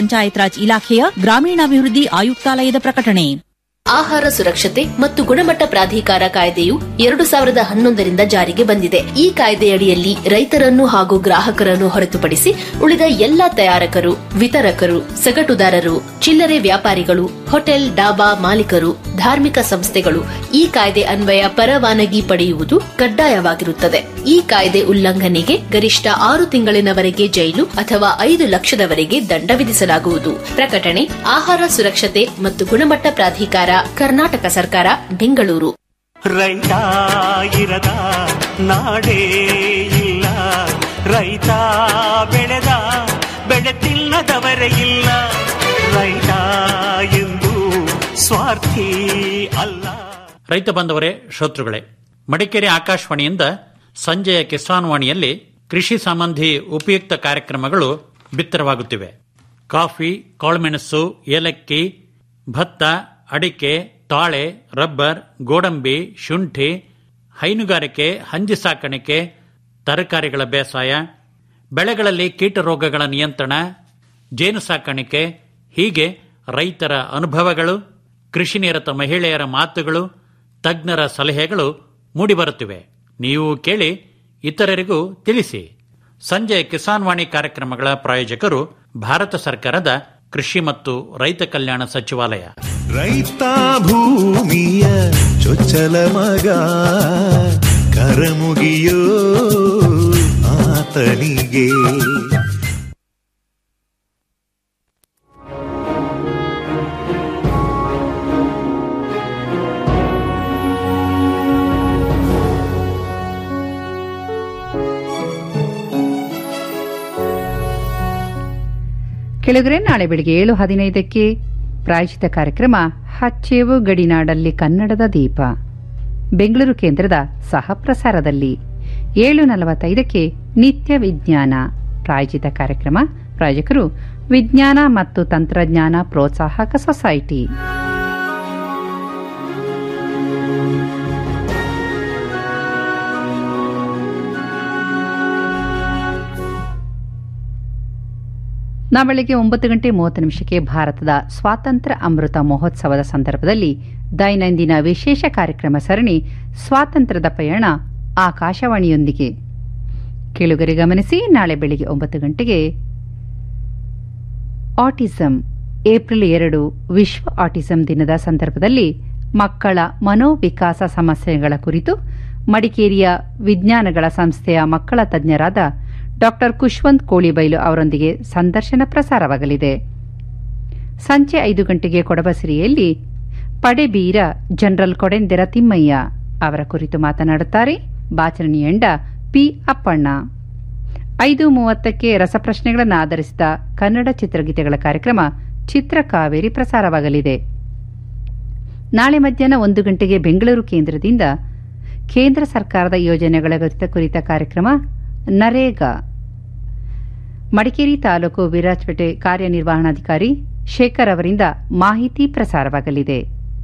Speaker 9: ಪಂಚಾಯತ್ ರಾಜ್ ಇಲಾಖೆಯ ಗ್ರಾಮೀಣಾಭಿವೃದ್ಧಿ ಆಯುಕ್ತಾಲಯದ ಪ್ರಕಟಣೆ
Speaker 10: ಆಹಾರ ಸುರಕ್ಷತೆ ಮತ್ತು ಗುಣಮಟ್ಟ ಪ್ರಾಧಿಕಾರ ಕಾಯ್ದೆಯು ಎರಡು ಸಾವಿರದ ಹನ್ನೊಂದರಿಂದ ಜಾರಿಗೆ ಬಂದಿದೆ ಈ ಕಾಯ್ದೆಯಡಿಯಲ್ಲಿ ರೈತರನ್ನು ಹಾಗೂ ಗ್ರಾಹಕರನ್ನು ಹೊರತುಪಡಿಸಿ ಉಳಿದ ಎಲ್ಲಾ ತಯಾರಕರು ವಿತರಕರು ಸಗಟುದಾರರು ಚಿಲ್ಲರೆ ವ್ಯಾಪಾರಿಗಳು ಹೋಟೆಲ್ ಡಾಬಾ ಮಾಲೀಕರು ಧಾರ್ಮಿಕ ಸಂಸ್ಥೆಗಳು ಈ ಕಾಯ್ದೆ ಅನ್ವಯ ಪರವಾನಗಿ ಪಡೆಯುವುದು ಕಡ್ಡಾಯವಾಗಿರುತ್ತದೆ ಈ ಕಾಯ್ದೆ ಉಲ್ಲಂಘನೆಗೆ ಗರಿಷ್ಠ ಆರು ತಿಂಗಳಿನವರೆಗೆ ಜೈಲು ಅಥವಾ ಐದು ಲಕ್ಷದವರೆಗೆ ದಂಡ ವಿಧಿಸಲಾಗುವುದು ಪ್ರಕಟಣೆ ಆಹಾರ ಸುರಕ್ಷತೆ ಮತ್ತು ಗುಣಮಟ್ಟ ಪ್ರಾಧಿಕಾರ ಕರ್ನಾಟಕ ಸರ್ಕಾರ ಬೆಂಗಳೂರು
Speaker 11: ರೈತ ಇರದ ನಾಡೇ ಇಲ್ಲ ರೈತ ಬೆಳೆದ ಬೆಳೆ ತಿನ್ನದವರೇ ಇಲ್ಲ ರೈತ ಎಂದು ಸ್ವಾರ್ಥಿ ಅಲ್ಲ
Speaker 6: ರೈತ ಬಂದವರೇ ಶ್ರೋತೃಗಳೇ ಮಡಿಕೇರಿ ಆಕಾಶವಾಣಿಯಿಂದ ಸಂಜೆಯ ಕಿಸಾನ್ ವಾಣಿಯಲ್ಲಿ ಕೃಷಿ ಸಂಬಂಧಿ ಉಪಯುಕ್ತ ಕಾರ್ಯಕ್ರಮಗಳು ಬಿತ್ತರವಾಗುತ್ತಿವೆ ಕಾಫಿ ಕಾಳುಮೆಣಸು ಏಲಕ್ಕಿ ಭತ್ತ ಅಡಿಕೆ ತಾಳೆ ರಬ್ಬರ್ ಗೋಡಂಬಿ ಶುಂಠಿ ಹೈನುಗಾರಿಕೆ ಹಂದಿ ಸಾಕಾಣಿಕೆ ತರಕಾರಿಗಳ ಬೇಸಾಯ ಬೆಳೆಗಳಲ್ಲಿ ಕೀಟರೋಗಗಳ ನಿಯಂತ್ರಣ ಜೇನು ಸಾಕಾಣಿಕೆ ಹೀಗೆ ರೈತರ ಅನುಭವಗಳು ಕೃಷಿ ನಿರತ ಮಹಿಳೆಯರ ಮಾತುಗಳು ತಜ್ಞರ ಸಲಹೆಗಳು ಮೂಡಿಬರುತ್ತಿವೆ ನೀವು ಕೇಳಿ ಇತರರಿಗೂ ತಿಳಿಸಿ ಸಂಜೆ ಕಿಸಾನ್ ವಾಣಿ ಕಾರ್ಯಕ್ರಮಗಳ ಪ್ರಾಯೋಜಕರು ಭಾರತ ಸರ್ಕಾರದ ಕೃಷಿ ಮತ್ತು ರೈತ ಕಲ್ಯಾಣ ಸಚಿವಾಲಯ
Speaker 12: ರೈತ ಭೂಮಿಯ ಚೊಚ್ಚಲ ಮಗ ಕರಮುಗಿಯೋ ಆತನಿಗೆ
Speaker 1: ಕೆಳಗರೆ ನಾಳೆ ಬೆಳಿಗ್ಗೆ ಏಳು ಹದಿನೈದಕ್ಕೆ ಪ್ರಾಯೋಜಿತ ಕಾರ್ಯಕ್ರಮ ಹಚ್ಚೇವು ಗಡಿನಾಡಲ್ಲಿ ಕನ್ನಡದ ದೀಪ ಬೆಂಗಳೂರು ಕೇಂದ್ರದ ಸಹ ಪ್ರಸಾರದಲ್ಲಿ ಏಳು ನಲವತ್ತೈದಕ್ಕೆ ನಿತ್ಯ ವಿಜ್ಞಾನ ಪ್ರಾಯೋಜಿತ ಕಾರ್ಯಕ್ರಮ ಪ್ರಾಯೋಜಕರು ವಿಜ್ಞಾನ ಮತ್ತು ತಂತ್ರಜ್ಞಾನ ಪ್ರೋತ್ಸಾಹಕ ಸೊಸೈಟಿ ನಾ ಬೆಳಗ್ಗೆ ಒಂಬತ್ತು ಗಂಟೆ ಮೂವತ್ತು ನಿಮಿಷಕ್ಕೆ ಭಾರತದ ಸ್ವಾತಂತ್ರ್ಯ ಅಮೃತ ಮಹೋತ್ಸವದ ಸಂದರ್ಭದಲ್ಲಿ ದೈನಂದಿನ ವಿಶೇಷ ಕಾರ್ಯಕ್ರಮ ಸರಣಿ ಸ್ವಾತಂತ್ರ್ಯದ ಪಯಣ ಆಕಾಶವಾಣಿಯೊಂದಿಗೆ ಕೇಳುಗರೆ ಗಮನಿಸಿ ನಾಳೆ ಬೆಳಿಗ್ಗೆ ಒಂಬತ್ತು ಗಂಟೆಗೆ ಆಟಿಸಂ ಏಪ್ರಿಲ್ ಎರಡು ವಿಶ್ವ ಆಟಿಸಂ ದಿನದ ಸಂದರ್ಭದಲ್ಲಿ ಮಕ್ಕಳ ಮನೋವಿಕಾಸ ಸಮಸ್ಯೆಗಳ ಕುರಿತು ಮಡಿಕೇರಿಯ ವಿಜ್ಞಾನಗಳ ಸಂಸ್ಥೆಯ ಮಕ್ಕಳ ತಜ್ಞರಾದ ಡಾಕ್ಟರ್ ಕುಶ್ವಂತ್ ಕೋಳಿಬೈಲು ಅವರೊಂದಿಗೆ ಸಂದರ್ಶನ ಪ್ರಸಾರವಾಗಲಿದೆ ಸಂಜೆ ಐದು ಗಂಟೆಗೆ ಕೊಡಬಸಿರಿಯಲ್ಲಿ ಪಡೆಬೀರ ಜನರಲ್ ಕೊಡೆಂದೆರ ತಿಮ್ಮಯ್ಯ ಅವರ ಕುರಿತು ಮಾತನಾಡುತ್ತಾರೆ ಬಾಚರಣಿಯಂಡ ಪಿ ಅಪ್ಪಣ್ಣ ಐದು ಮೂವತ್ತಕ್ಕೆ ರಸಪ್ರಶ್ನೆಗಳನ್ನು ಆಧರಿಸಿದ ಕನ್ನಡ ಚಿತ್ರಗೀತೆಗಳ ಕಾರ್ಯಕ್ರಮ ಚಿತ್ರಕಾವೇರಿ ಪ್ರಸಾರವಾಗಲಿದೆ ನಾಳೆ ಮಧ್ಯಾಹ್ನ ಒಂದು ಗಂಟೆಗೆ ಬೆಂಗಳೂರು ಕೇಂದ್ರದಿಂದ ಕೇಂದ್ರ ಸರ್ಕಾರದ ಯೋಜನೆಗಳ ಕುರಿತ ಕಾರ್ಯಕ್ರಮ ನರೇಗಾ ಮಡಿಕೇರಿ ತಾಲೂಕು ವಿರಾಜಪೇಟೆ ಕಾರ್ಯನಿರ್ವಹಣಾಧಿಕಾರಿ ಶೇಖರ್ ಅವರಿಂದ ಮಾಹಿತಿ ಪ್ರಸಾರವಾಗಲಿದೆ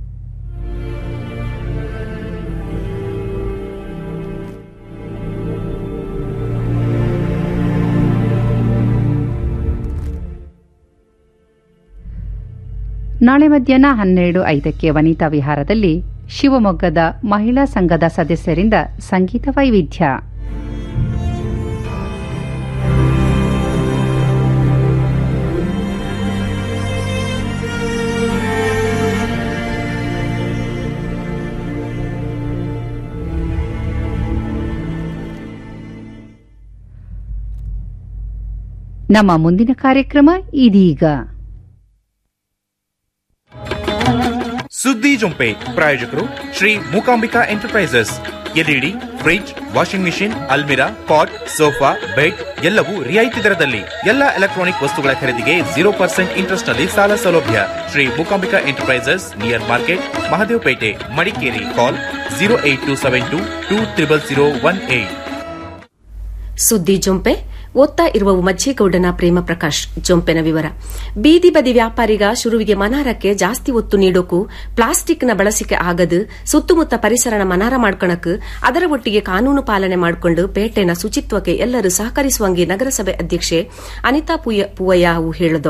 Speaker 1: ನಾಳೆ ಮಧ್ಯಾಹ್ನ ಹನ್ನೆರಡು ಐದಕ್ಕೆ ವನಿತಾ ವಿಹಾರದಲ್ಲಿ ಶಿವಮೊಗ್ಗದ ಮಹಿಳಾ ಸಂಘದ ಸದಸ್ಯರಿಂದ ಸಂಗೀತ ವೈವಿಧ್ಯ ನಮ್ಮ ಮುಂದಿನ ಕಾರ್ಯಕ್ರಮ ಇದೀಗ
Speaker 13: ಸುದ್ದಿ ಜೊಂಪೆ ಪ್ರಾಯೋಜಕರು Shri Mookambika enterprises LED fridge washing machine ಅಲ್ಮಿರಾ ಪಾಟ್ ಸೋಫಾ ಬೆಡ್ ಎಲ್ಲವೂ ರಿಯಾಯಿತಿ ದರದಲ್ಲಿ ಎಲ್ಲ ಎಲೆಕ್ಟ್ರಾನಿಕ್ ವಸ್ತುಗಳ ಖರೀದಿಗೆ ಜೀರೋ ಪರ್ಸೆಂಟ್ ಇಂಟ್ರೆಸ್ಟ್ ನಲ್ಲಿ ಸಾಲ ಸೌಲಭ್ಯ Shri Mookambika enterprises near market Mahadevpet Madikeri call zero eight two seven two two triple zero one eight
Speaker 14: ಸುದ್ದಿ ಜೊಂಪೆ ಓದ್ತಾ ಇರುವವು ಮಜ್ಜೇಗೌಡನ ಪ್ರೇಮ ಪ್ರಕಾಶ್ ಜೊಂಪೆನ ವಿವರ ಬೀದಿ ಬದಿ ವ್ಯಾಪಾರಿಗ ಶುರುವಿಗೆ ಮನಾರಕ್ಕೆ ಜಾಸ್ತಿ ಒತ್ತು ನೀಡೋಕು ಪ್ಲಾಸ್ಟಿಕ್ನ ಬಳಸಿಕೆ ಆಗದು ಸುತ್ತಮುತ್ತ ಪರಿಸರನ ಮನಾರ ಮಾಡ್ಕೊಳಕ್ ಅದರ ಒಟ್ಟಿಗೆ ಕಾನೂನು ಪಾಲನೆ ಮಾಡಿಕೊಂಡು ಪೇಟೆನ ಶುಚಿತ್ವಕ್ಕೆ ಎಲ್ಲರೂ ಸಹಕರಿಸುವಂಗೆ ನಗರಸಭೆ ಅಧ್ಯಕ್ಷೆ ಅನಿತಾ ಪೂವಯ್ಯ ಅವು ಹೇಳಿದವು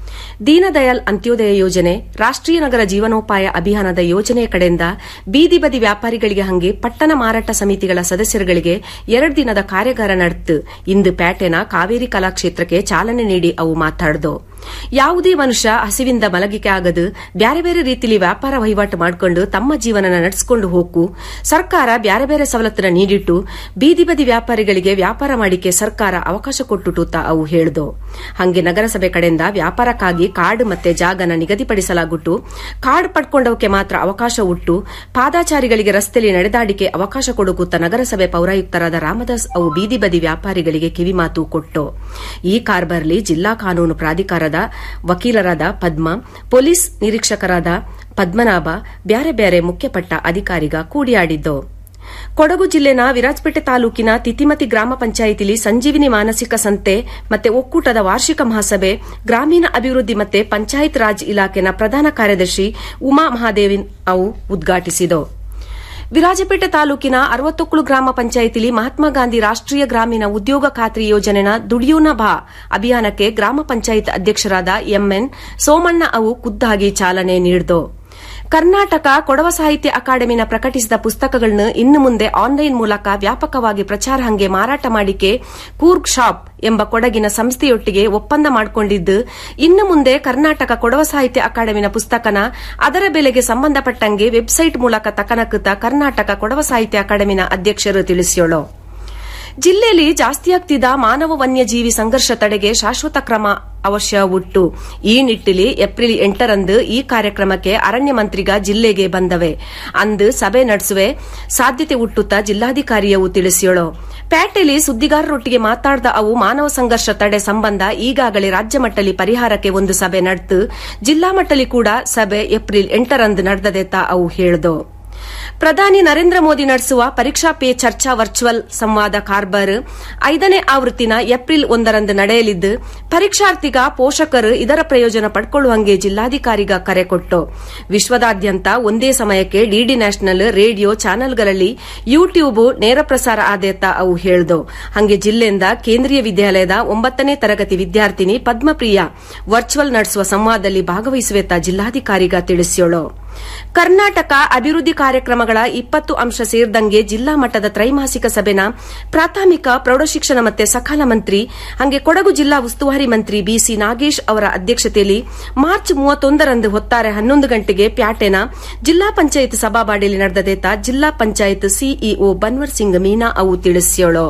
Speaker 14: ದೀನದಯಾಳ್ ಅಂತ್ಯೋದಯ ಯೋಜನೆ ರಾಷ್ಟ್ರೀಯ ನಗರ ಜೀವನೋಪಾಯ ಅಭಿಯಾನದ ಯೋಜನೆಯ ಕಡೆಯಿಂದ ಬೀದಿ ಬದಿ ವ್ಯಾಪಾರಿಗಳಿಗೆ ಹಂಗೆ ಪಟ್ಟಣ ಮಾರಾಟ ಸಮಿತಿಗಳ ಸದಸ್ಯರುಗಳಿಗೆ ಎರಡು ದಿನದ ಕಾರ್ಯಾಗಾರ ನಡೆತು ಇಂದು ಪ್ಯಾಟೆನ ಕಾವೇರಿ ಕಲಾಕ್ಷೇತ್ರಕ್ಕೆ ಚಾಲನೆ ನೀಡಿ ಅವು ಮಾತಾಡ್ದು ಯಾವುದೇ ಮನುಷ್ಯ ಹಸಿವಿಂದ ಮಲಗಿಕೆ ಆಗದು ಬ್ಯಾರೆ ಬೇರೆ ರೀತಿಲಿ ವ್ಯಾಪಾರ ವಹಿವಾಟು ಮಾಡಿಕೊಂಡು ತಮ್ಮ ಜೀವನ ನಡೆಸಿಕೊಂಡು ಹೋಗು ಸರ್ಕಾರ ಬ್ಯಾರೆ ಬೇರೆ ಸವಲತ್ತನ್ನ ನೀಡಿಟ್ಟು ಬೀದಿ ಬದಿ ವ್ಯಾಪಾರಿಗಳಿಗೆ ವ್ಯಾಪಾರ ಮಾಡಿಕೆ ಸರ್ಕಾರ ಅವಕಾಶ ಕೊಟ್ಟುಟು ತ ಅವು ಹೇಳ್ದು ಹಂಗೆ ನಗರಸಭೆ ಕಡೆಯಿಂದ ವ್ಯಾಪಾರಕ್ಕಾಗಿ ಕಾರ್ಡ್ ಮತ್ತೆ ಜಾಗನ ನಿಗದಿಪಡಿಸಲಾಗುಟ್ಟು ಕಾರ್ಡ್ ಪಡ್ಕೊಂಡವಕ್ಕೆ ಮಾತ್ರ ಅವಕಾಶ ಉಟ್ಟು ಪಾದಾಚಾರಿಗಳಿಗೆ ರಸ್ತೆಯಲ್ಲಿ ನಡೆದಾಡಿಕೆ ಅವಕಾಶ ಕೊಡುಕುತ್ತ ನಗರಸಭೆ ಪೌರಾಯುಕ್ತರಾದ ರಾಮದಾಸ್ ಅವು ಬೀದಿ ಬದಿ ವ್ಯಾಪಾರಿಗಳಿಗೆ ಕಿವಿಮಾತು ಕೊಟ್ಟು ಈ ಕಾರ್ಬರ್ಲಿ ಜಿಲ್ಲಾ ಕಾನೂನು ಪ್ರಾಧಿಕಾರದ ವಕೀಲರಾದ ಪದ್ಮ ಪೊಲೀಸ್ ನಿರೀಕ್ಷಕರಾದ ಪದ್ಮನಾಭ ಬ್ಯಾರೆ ಬ್ಯಾರೆ ಮುಖ್ಯಪಟ್ಟ ಅಧಿಕಾರಿಗ ಕೂಡಿಯಾಡಿದ್ದು ಕೊಡಗು ಜಿಲ್ಲೆನ ವಿರಾಜಪೇಟೆ ತಾಲೂಕಿನ ತಿತಿಮತಿ ಗ್ರಾಮ ಪಂಚಾಯಿತಿಲಿ ಸಂಜೀವಿನಿ ಮಾನಸಿಕ ಸಂತೆ ಮತ್ತೆ ಒಕ್ಕೂಟದ ವಾರ್ಷಿಕ ಮಹಾಸಭೆ ಗ್ರಾಮೀಣ ಅಭಿವೃದ್ಧಿ ಮತ್ತೆ ಪಂಚಾಯತ್ ರಾಜ್ ಇಲಾಖೆನ ಪ್ರಧಾನ ಕಾರ್ಯದರ್ಶಿ ಉಮಾ ಮಹಾದೇವಿನ್ ಅವು ಉದ್ಘಾಟಿಸಿದರು ವಿರಾಜಪೇಟೆ ತಾಲೂಕಿನ ಅರವತ್ತೊಕ್ಕಳು ಗ್ರಾಮ ಪಂಚಾಯಿತಿಲಿ ಮಹಾತ್ಮ ಗಾಂಧಿ ರಾಷ್ಟ್ರೀಯ ಗ್ರಾಮೀಣ ಉದ್ಯೋಗ ಖಾತ್ರಿ ಯೋಜನೆನ ದುಡಿಯೂನ ಬಾ ಅಭಿಯಾನಕ್ಕೆ ಗ್ರಾಮ ಪಂಚಾಯತ್ ಅಧ್ಯಕ್ಷರಾದ ಎಂಎನ್ ಸೋಮಣ್ಣ ಅವು ಖುದ್ದಾಗಿ ಚಾಲನೆ ನೀಡಿದರು ಕರ್ನಾಟಕ ಕೊಡವ ಸಾಹಿತ್ಯ ಅಕಾಡೆಮಿನ ಪ್ರಕಟಿಸಿದ ಪುಸ್ತಕಗಳನ್ನು ಇನ್ನು ಮುಂದೆ ಆನ್ಲೈನ್ ಮೂಲಕ ವ್ಯಾಪಕವಾಗಿ ಪ್ರಚಾರ ಹಂಗೆ ಮಾರಾಟ ಮಾಡಿಕೆ ಕೂರ್ಗ್ ಶಾಪ್ ಎಂಬ ಕೊಡಗಿನ ಸಂಸ್ಥೆಯೊಟ್ಟಿಗೆ ಒಪ್ಪಂದ ಮಾಡಿಕೊಂಡಿದ್ದು ಇನ್ನು ಮುಂದೆ ಕರ್ನಾಟಕ ಕೊಡವ ಸಾಹಿತ್ಯ ಅಕಾಡೆಮಿನ ಪುಸ್ತಕನ ಅದರ ಬೆಲೆಗೆ ಸಂಬಂಧಪಟ್ಟಂಗೆ ವೆಬ್ಸೈಟ್ ಮೂಲಕ ತಕನಕುತ್ತ ಕರ್ನಾಟಕ ಕೊಡವ ಸಾಹಿತ್ಯ ಅಕಾಡೆಮಿನ ಅಧ್ಯಕ್ಷರು ತಿಳಿಸಿಯೋಳು ಜಿಲ್ಲೆಯಲ್ಲಿ ಜಾಸ್ತಿಯಾಗ್ತಿದ್ದ ಮಾನವ ವನ್ಯಜೀವಿ ಸಂಘರ್ಷ ತಡೆಗೆ ಶಾಶ್ವತ ಕ್ರಮ ಅವಶ್ಯ ಉಟ್ಟು ಈ ನಿಟ್ಟಿನಲ್ಲಿ ಏಪ್ರಿಲ್ ಎಂಟರಂದು ಈ ಕಾರ್ಯಕ್ರಮಕ್ಕೆ ಅರಣ್ಯ ಮಂತ್ರಿಗ ಜಿಲ್ಲೆಗೆ ಬಂದವೆ ಅಂದು ಸಭೆ ನಡೆಸುವೆ ಸಾಧ್ಯತೆ ಹುಟ್ಟುತ್ತಾ ಜಿಲ್ಲಾಧಿಕಾರಿಯವು ತಿಳಿಸಿಯೋಳು ಪ್ಯಾಟೆಲಿ ಸುದ್ದಿಗಾರರೊಟ್ಟಿಗೆ ಮಾತಾಡಿದ ಅವು ಮಾನವ ಸಂಘರ್ಷ ತಡೆ ಸಂಬಂಧ ಈಗಾಗಲೇ ರಾಜ್ಯ ಮಟ್ಟದಲ್ಲಿ ಪರಿಹಾರಕ್ಕೆ ಒಂದು ಸಭೆ ನಡೆದು ಜಿಲ್ಲಾ ಮಟ್ಟದಲ್ಲಿ ಕೂಡ ಸಭೆ ಏಪ್ರಿಲ್ ಎಂಟರಂದು ನಡೆದದೆತ್ತ ಅವು ಹೇಳಿದವು ಪ್ರಧಾನಿ ನರೇಂದ್ರ ಮೋದಿ ನಡೆಸುವ ಪರೀಕ್ಷಾ ಪೇ ಚರ್ಚಾ ವರ್ಚುವಲ್ ಸಂವಾದ ಕಾರ್ಬರ್ ಐದನೇ ಆವೃತ್ತಿನ ಏಪ್ರಿಲ್ ಒಂದರಂದು ನಡೆಯಲಿದ್ದು ಪರೀಕ್ಷಾರ್ಥಿಗ ಪೋಷಕರು ಇದರ ಪ್ರಯೋಜನ ಪಡ್ಕೊಳ್ಳುವಂಗೆ ಜಿಲ್ಲಾಧಿಕಾರಿಗ ಕರೆ ಕೊಟ್ಟು ವಿಶ್ವದಾದ್ಯಂತ ಒಂದೇ ಸಮಯಕ್ಕೆ ಡಿಡಿ ನ್ಯಾಷನಲ್ ರೇಡಿಯೋ ಚಾನೆಲ್ಗಳಲ್ಲಿ ಯೂಟ್ಯೂಬ್ ನೇರ ಪ್ರಸಾರ ಆದೇತ ಅವು ಹೇಳ್ದು ಹಂಗೆ ಜಿಲ್ಲೆಯಿಂದ ಕೇಂದ್ರೀಯ ವಿದ್ಯಾಲಯದ ಒಂಬತ್ತನೇ ತರಗತಿ ವಿದ್ಯಾರ್ಥಿನಿ ಪದ್ಮಪ್ರಿಯ ವರ್ಚುವಲ್ ನಡೆಸುವ ಸಂವಾದದಲ್ಲಿ ಭಾಗವಹಿಸುವೆತ್ತ ಜಿಲ್ಲಾಧಿಕಾರಿಗ ತಿಳಿಸಿಯೋಳು ಕರ್ನಾಟಕ ಅಭಿವೃದ್ಧಿ ಕಾರ್ಯಕ್ರಮಗಳ ಇಪ್ಪತ್ತು ಅಂಶ ಸೇರಿದಂಗೆ ಜಿಲ್ಲಾ ಮಟ್ಟದ ತ್ರೈಮಾಸಿಕ ಸಭೆನ ಪ್ರಾಥಮಿಕ ಪ್ರೌಢಶಿಕ್ಷಣ ಮತ್ತೆ ಸಕಾಲ ಮಂತ್ರಿ ಹಂಗೆ ಕೊಡಗು ಜಿಲ್ಲಾ ಉಸ್ತುವಾರಿ ಮಂತ್ರಿ ಬಿಸಿ ನಾಗೇಶ್ ಅವರ ಅಧ್ಯಕ್ಷತೆಯಲ್ಲಿ ಮಾರ್ಚ್ ಮೂವತ್ತೊಂದರಂದು ಹೊತ್ತಾರೆ ಹನ್ನೊಂದು ಗಂಟೆಗೆ ಪ್ಯಾಟೆನ ಜಿಲ್ಲಾ ಪಂಚಾಯತ್ ಸಭಾವಾಡಿಯಲ್ಲಿ ನಡೆದದೇತ ಜಿಲ್ಲಾ ಪಂಚಾಯತ್ ಸಿಇಒ ಬನ್ವರ್ ಸಿಂಗ್ ಮೀನಾ ಅವು ತಿಳಿಸಿಯೋಳು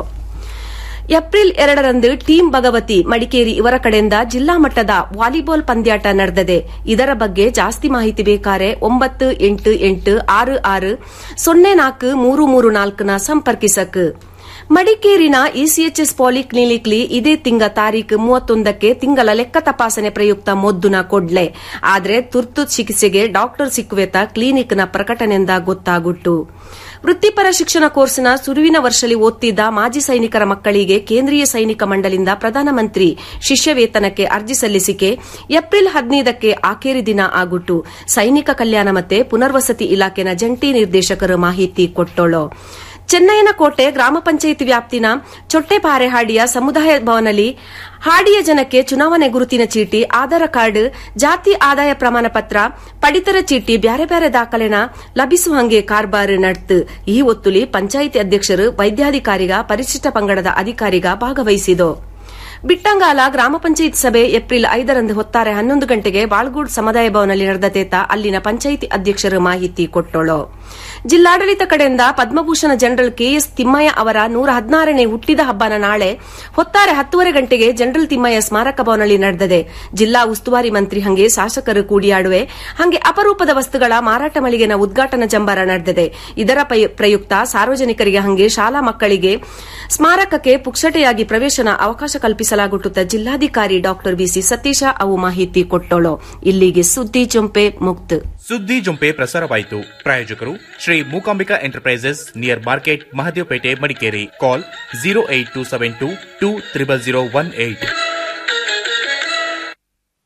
Speaker 14: ಏಪ್ರಿಲ್ ಎರಡರಂದು ಟೀಂ ಭಗವತಿ ಮಡಿಕೇರಿ ಇವರ ಕಡೆಯಿಂದ ಜಿಲ್ಲಾ ಮಟ್ಟದ ವಾಲಿಬಾಲ್ ಪಂದ್ಯಾಟ ನಡೆದದೆ ಇದರ ಬಗ್ಗೆ ಜಾಸ್ತಿ ಮಾಹಿತಿ ಬೇಕಾರೆ ಒಂಬತ್ತು ಎಂಟು ಎಂಟು ಆರು ಆರು ಸೊನ್ನೆ ನಾಲ್ಕು ಮೂರು ಮೂರು ನಾಲ್ಕನ ಸಂಪರ್ಕಿಸಕ್ ಮಡಿಕೇರಿನ ಇಸಿಎಚ್ಎಸ್ ಪಾಲಿಕ್ಲಿನಿಕ್ಲಿ ಇದೇ ತಿಂಗ ತಾರೀಕು ಮೂವತ್ತೊಂದಕ್ಕೆ ತಿಂಗಳ ಲೆಕ್ಕ ತಪಾಸಣೆ ಪ್ರಯುಕ್ತ ಮೊದ್ದುನ ಕೊಡ್ಲೆ ಆದರೆ ತುರ್ತು ಚಿಕಿತ್ಸೆಗೆ ಡಾಕ್ಟರ್ ಸಿಕ್ಕುವೆತ ಕ್ಲಿನಿಕ್ನ ಪ್ರಕಟಣೆಯಿಂದ ಗೊತ್ತಾಗುಟ್ಟು ವೃತ್ತಿಪರ ಶಿಕ್ಷಣ ಕೋರ್ಸ್ನ ಸುರುವಿನ ವರ್ಷಲಿ ಓದ್ತಿದ್ದ ಮಾಜಿ ಸೈನಿಕರ ಮಕ್ಕಳಿಗೆ ಕೇಂದ್ರೀಯ ಸೈನಿಕ ಮಂಡಳಿಯಿಂದ ಪ್ರಧಾನಮಂತ್ರಿ ಶಿಷ್ಯ ವೇತನಕ್ಕೆ ಅರ್ಜಿ ಸಲ್ಲಿಸಿಕೆ ಏಪ್ರಿಲ್ ಹದಿನೈದಕ್ಕೆ ಆಖೇರಿ ದಿನ ಆಗುಟ್ಟು ಸೈನಿಕ ಕಲ್ಯಾಣ ಮತ್ತೆ ಪುನರ್ವಸತಿ ಇಲಾಖೆನ ಜಂಟಿ ನಿರ್ದೇಶಕರು ಮಾಹಿತಿ ಕೊಟ್ಟೋಳು ಚೆನ್ನೈನ ಕೋಟೆ ಗ್ರಾಮ ಪಂಚಾಯಿತಿ ವ್ಯಾಪ್ತಿನ ಚೊಟ್ಟೆಪಾರೆಹಾಡಿಯ ಸಮುದಾಯ ಭವನಲ್ಲಿ ಹಾಡಿಯ ಜನಕ್ಕೆ ಚುನಾವಣೆ ಗುರುತಿನ ಚೀಟಿ ಆಧಾರ್ ಕಾರ್ಡ್ ಜಾತಿ ಆದಾಯ ಪ್ರಮಾಣ ಪತ್ರ ಪಡಿತರ ಚೀಟಿ ಬ್ಯಾರೆ ಬ್ಯಾರೆ ದಾಖಲೆನ ಲಭಿಸುವಂಗೆ ಕಾರ್ಬಾರ್ ನಡೆತು ಈ ಒತ್ತುಲಿ ಪಂಚಾಯಿತಿ ಅಧ್ಯಕ್ಷರು ವೈದ್ಯಾಧಿಕಾರಿಗ ಪರಿಶಿಷ್ಟ ಪಂಗಡದ ಅಧಿಕಾರಿಗ ಭಾಗವಹಿಸಿದರು ಬಿಟ್ಟಂಗಾಲ ಗ್ರಾಮ ಪಂಚಾಯತ್ ಸಭೆ ಏಪ್ರಿಲ್ ಐದರಂದು ಹೊತ್ತಾರೆ ಹನ್ನೊಂದು ಗಂಟೆಗೆ ಬಾಳ್ಗೂಡ್ ಸಮುದಾಯ ಭವನದಲ್ಲಿ ನಡೆದತೇತ ಅಲ್ಲಿನ ಪಂಚಾಯಿತಿ ಅಧ್ಯಕ್ಷರು ಮಾಹಿತಿ ಕೊಟ್ಟೋಳು ಜಿಲ್ಲಾಡಳಿತ ಕಡೆಯಿಂದ ಪದ್ಮಭೂಷಣ ಜನರಲ್ ಕೆಎಸ್ ತಿಮ್ಮಯ್ಯ ಅವರ ನೂರ ಹದಿನಾರನೇ ಹುಟ್ಟಿದ ಹಬ್ಬನ ನಾಳೆ ಹೊತ್ತಾರೆ ಹತ್ತುವರೆ ಗಂಟೆಗೆ ಜನರಲ್ ತಿಮ್ಮಯ್ಯ ಸ್ಮಾರಕ ಭವನದಲ್ಲಿ ನಡೆದದೆ ಜಿಲ್ಲಾ ಉಸ್ತುವಾರಿ ಮಂತ್ರಿ ಹಂಗೆ ಶಾಸಕರು ಕೂಡಿಯಾಡುವೆ ಹಂಗೆ ಅಪರೂಪದ ವಸ್ತುಗಳ ಮಾರಾಟ ಮಳಿಗೆನ ಉದ್ಘಾಟನಾ ಜಂಬಾರ ನಡೆದಿದೆ ಇದರ ಪ್ರಯುಕ್ತ ಸಾರ್ವಜನಿಕರಿಗೆ ಹಂಗೆ ಶಾಲಾ ಮಕ್ಕಳಿಗೆ ಸ್ಮಾರಕಕ್ಕೆ ಪುಕ್ಷಟೆಯಾಗಿ ಪ್ರವೇಶನ ಅವಕಾಶ ಕಲ್ಪಿಸಲಾಗುತ್ತ ಜಿಲ್ಲಾಧಿಕಾರಿ ಡಾಕ್ಟರ್ ಬಿಸಿ ಸತೀಶ ಅವು ಮಾಹಿತಿ ಕೊಟ್ಟೋಳು ಇಲ್ಲಿಗೆ ಸುದ್ದಿ ಜೊಂಪೆ ಮುಕ್ತ
Speaker 13: ಸುದ್ದಿ ಜುಂಪೆ ಪ್ರಸಾರವಾಯಿತು ಪ್ರಾಯೋಜಕರು Shri Mookambika enterprises near market Mahadevpet Madikeri call zero eight two seven two two triple zero one eight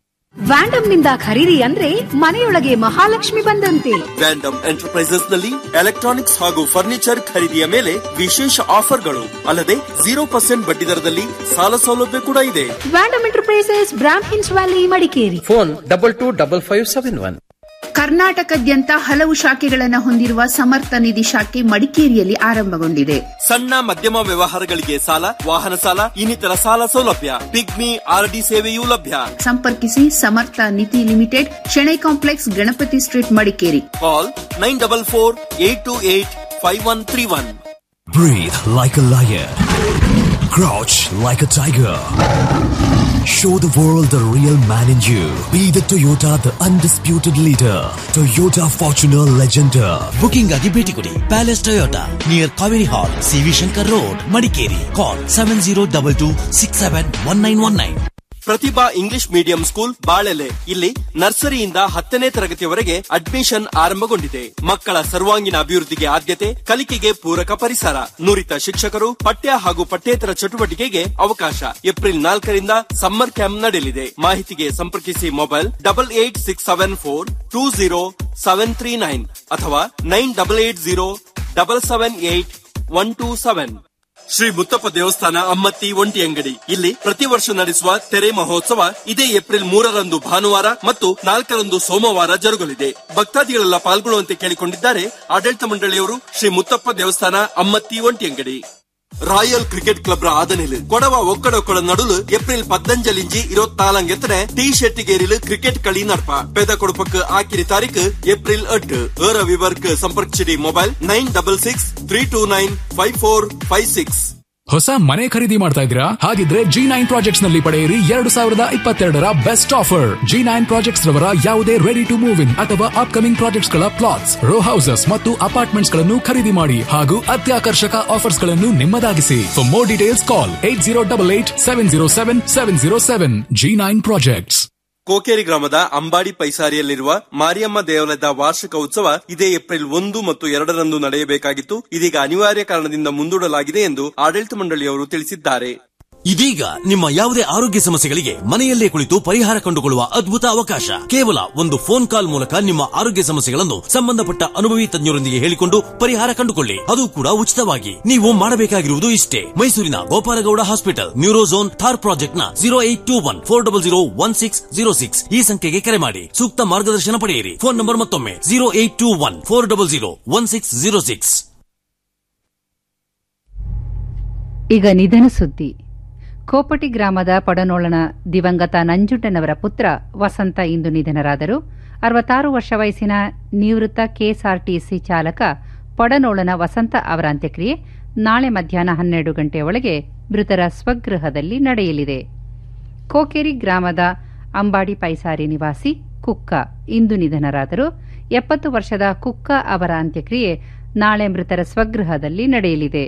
Speaker 15: ವ್ಯಾಂಡಮ್ ನಿಂದ ಖರೀದಿ ಅಂದ್ರೆ ಮನೆಯೊಳಗೆ ಮಹಾಲಕ್ಷ್ಮಿ ಬಂದಂತೆ
Speaker 16: ವ್ಯಾಂಡಮ್ ಎಂಟರ್ಪ್ರೈಸಸ್ ನಲ್ಲಿ ಎಲೆಕ್ಟ್ರಾನಿಕ್ಸ್ ಹಾಗೂ ಫರ್ನಿಚರ್ ಖರೀದಿಯ ಮೇಲೆ ವಿಶೇಷ ಆಫರ್ಗಳು ಅಲ್ಲದೆ ಜೀರೋ ಪರ್ಸೆಂಟ್ ಬಡ್ಡಿ ದರದಲ್ಲಿ ಸಾಲ ಸೌಲಭ್ಯ ಕೂಡ ಇದೆ
Speaker 15: ವ್ಯಾಂಡಮ್ ಎಂಟರ್ಪ್ರೈಸಸ್ ಬ್ರಾಮ್ ಹಿನ್ಸ್ valley Madikeri
Speaker 7: phone double two double five seven one
Speaker 17: ಕರ್ನಾಟಕದಾದ್ಯಂತ ಹಲವು ಶಾಖೆಗಳನ್ನು ಹೊಂದಿರುವ ಸಮರ್ಥ ನಿಧಿ ಶಾಖೆ ಮಡಿಕೇರಿಯಲ್ಲಿ ಆರಂಭಗೊಂಡಿದೆ
Speaker 16: ಸಣ್ಣ ಮಧ್ಯಮ ವ್ಯವಹಾರಗಳಿಗೆ ಸಾಲ ವಾಹನ ಸಾಲ ಇನ್ನಿತರ ಸಾಲ ಸೌಲಭ್ಯ ಪಿಗ್ಮಿ ಆರ್ಡಿ ಸೇವೆಯೂ ಲಭ್ಯ
Speaker 17: ಸಂಪರ್ಕಿಸಿ Samarth Nidhi limited Shenoy complex Ganapathi street Madikeri
Speaker 16: call nine double four eight two eight five one three one
Speaker 18: Breathe like a lion. Crouch like a tiger. Show the world the real man in you. Be the Toyota, the undisputed leader. Toyota Fortuner Legender.
Speaker 19: Booking ಆಗಿ ಭೇಟಿ ಕೊಡಿ palace Toyota near Kaveri hall CV Shankar road Madikeri call seven zero double two six seven one nine one nine
Speaker 16: Prathibha English medium school Balele ಇಲ್ಲಿ ನರ್ಸರಿಯಿಂದ ಹತ್ತನೇ ತರಗತಿಯವರೆಗೆ ಅಡ್ಮಿಷನ್ ಆರಂಭಗೊಂಡಿದೆ ಮಕ್ಕಳ ಸರ್ವಾಂಗೀಣ ಅಭಿವೃದ್ಧಿಗೆ ಆದ್ಯತೆ ಕಲಿಕೆಗೆ ಪೂರಕ ಪರಿಸರ ನುರಿತ ಶಿಕ್ಷಕರು ಪಠ್ಯ ಹಾಗೂ ಪಠ್ಯೇತರ ಚಟುವಟಿಕೆಗೆ ಅವಕಾಶ ಏಪ್ರಿಲ್ ನಾಲ್ಕರಿಂದ ಸಮ್ಮರ್ ಕ್ಯಾಂಪ್ ನಡೆಯಲಿದೆ ಮಾಹಿತಿಗೆ ಸಂಪರ್ಕಿಸಿ mobile double eight six seven four two zero seven three nine ಅಥವಾ nine double eight zero double seven eight one two seven Shri Muthappa ದೇವಸ್ಥಾನ ಅಮ್ಮತ್ತಿ ಒಂಟಿ ಅಂಗಡಿ ಇಲ್ಲಿ ಪ್ರತಿ ವರ್ಷ ನಡೆಸುವ ತೆರೆ ಮಹೋತ್ಸವ ಇದೇ ಏಪ್ರಿಲ್ ಮೂರರಂದು ಭಾನುವಾರ ಮತ್ತು ನಾಲ್ಕರಂದು ಸೋಮವಾರ ಜರುಗಲಿದೆ ಭಕ್ತಾದಿಗಳೆಲ್ಲ ಪಾಲ್ಗೊಳ್ಳುವಂತೆ ಕೇಳಿಕೊಂಡಿದ್ದಾರೆ ಆಡಳಿತ ಮಂಡಳಿಯವರು ಶ್ರೀ ಮುತ್ತಪ್ಪ ದೇವಸ್ಥಾನ Ammathi Onti Angadi royal cricket club ಆದನಿಲು ಕೊಡವ ಒಕ್ಕಡೊಕ್ಕಡ ನಡುಲು ಏಪ್ರಿಲ್ ಪದ್ನಂಜಲಿಂಜಿ ഇരുപത്തിനാലാങ്കത്തിന് ടി ഷെട്ടിഗേരില് ക്രിക്കറ്റ് കളി നടപ്പ പേద കൊടുപ്പക്ക് ആക്കിരി താരീഖ് ഏപ്രിൽ എട്ട് ഏറെ വിവർക്ക് സമ്പർക്കിച്ചിടി mobile nine double six three two nine five four five six
Speaker 20: ಹೊಸ ಮನೆ ಖರೀದಿ ಮಾಡ್ತಾ ಇದ್ದೀರಾ ಹಾಗಿದ್ರೆ ಜಿ ನೈನ್ ಪ್ರಾಜೆಕ್ಟ್ಸ್ ನಲ್ಲಿ ಪಡೆಯಿರಿ ಎರಡು ಸಾವಿರದ ಇಪ್ಪತ್ತೆರಡರ best offer G nine projects ರವರ ಯಾವುದೇ ರೆಡಿ ಟು ಮೂವ್ ಇನ್ ಅಥವಾ ಅಪ್ಕಮಿಂಗ್ ಪ್ರಾಜೆಕ್ಟ್ಸ್ ಗಳ ಪ್ಲಾಟ್ಸ್ ರೋ ಹೌಸಸ್ ಮತ್ತು ಅಪಾರ್ಟ್ಮೆಂಟ್ಸ್ ಗಳನ್ನು ಖರೀದಿ ಮಾಡಿ ಹಾಗೂ ಅತ್ಯಾಕರ್ಷಕ ಆಫರ್ಸ್ ಗಳನ್ನು ನಿಮ್ಮದಾಗಿಸಿ for more details call eight zero double eight seven zero seven seven zero seven G nine projects
Speaker 16: Kokeri ಗ್ರಾಮದ ಅಂಬಾಡಿ ಪೈಸಾರಿಯಲ್ಲಿರುವ ಮಾರಿಯಮ್ಮ ದೇವಾಲಯದ ವಾರ್ಷಿಕ ಉತ್ಸವ ಇದೇ ಏಪ್ರಿಲ್ ಒಂದು ಮತ್ತು ಎರಡರಂದು ನಡೆಯಬೇಕಾಗಿತ್ತು ಇದೀಗ ಅನಿವಾರ್ಯ ಕಾರಣದಿಂದ ಮುಂದೂಡಲಾಗಿದೆ ಎಂದು ಆಡಳಿತ ಮಂಡಳಿಯವರು ತಿಳಿಸಿದ್ದಾರೆ
Speaker 19: ಇದೀಗ ನಿಮ್ಮ ಯಾವುದೇ ಆರೋಗ್ಯ ಸಮಸ್ಯೆಗಳಿಗೆ ಮನೆಯಲ್ಲೇ ಕುಳಿತು ಪರಿಹಾರ ಕಂಡುಕೊಳ್ಳುವ ಅದ್ಭುತ ಅವಕಾಶ ಕೇವಲ ಒಂದು ಫೋನ್ ಕಾಲ್ ಮೂಲಕ ನಿಮ್ಮ ಆರೋಗ್ಯ ಸಮಸ್ಯೆಗಳನ್ನು ಸಂಬಂಧಪಟ್ಟ ಅನುಭವಿ ತಜ್ಞರೊಂದಿಗೆ ಹೇಳಿಕೊಂಡು ಪರಿಹಾರ ಕಂಡುಕೊಳ್ಳಿ ಅದು ಕೂಡ ಉಚಿತವಾಗಿ ನೀವು ಮಾಡಬೇಕಾಗಿರುವುದು ಇಷ್ಟೇ ಮೈಸೂರಿನ Gopala Gowda hospital neurozone Thor project ನ zero eight two one four double zero one six zero six ಈ ಸಂಖ್ಯೆಗೆ ಕರೆ ಮಾಡಿ ಸೂಕ್ತ ಮಾರ್ಗದರ್ಶನ ಪಡೆಯಿರಿ ಫೋನ್ ನಂಬರ್ ಮತ್ತೊಮ್ಮೆ zero eight two one four double zero one six zero six
Speaker 1: ಈಗ ನಿಧನ ಸುದ್ದಿ ಕೋಪಟಿ ಗ್ರಾಮದ ಪಡನೋಳನ ದಿವಂಗತ ನಂಜುಂಡನವರ ಪುತ್ರ ವಸಂತ ಇಂದು ನಿಧನರಾದರು ಅರವತ್ತಾರು ವರ್ಷ ವಯಸ್ಸಿನ ನಿವೃತ್ತ ಕೆಎಸ್ಆರ್ಟಿಸಿ ಚಾಲಕ ಪಡನೋಳನ ವಸಂತ ಅವರ ಅಂತ್ಯಕ್ರಿಯೆ ನಾಳೆ ಮಧ್ಯಾಹ್ನ ಹನ್ನೆರಡು ಗಂಟೆಯ ಒಳಗೆ ಮೃತರ ಸ್ವಗೃಹದಲ್ಲಿ ನಡೆಯಲಿದೆ ಕೋಕೇರಿ ಗ್ರಾಮದ ಅಂಬಾಡಿ ಪೈಸಾರಿ ನಿವಾಸಿ ಕುಕ್ಕ ಇಂದು ನಿಧನರಾದರು ಎಪ್ಪತ್ತು ವರ್ಷದ ಕುಕ್ಕ ಅವರ ಅಂತ್ಯಕ್ರಿಯೆ ನಾಳೆ ಮೃತರ ಸ್ವಗೃಹದಲ್ಲಿ ನಡೆಯಲಿದೆ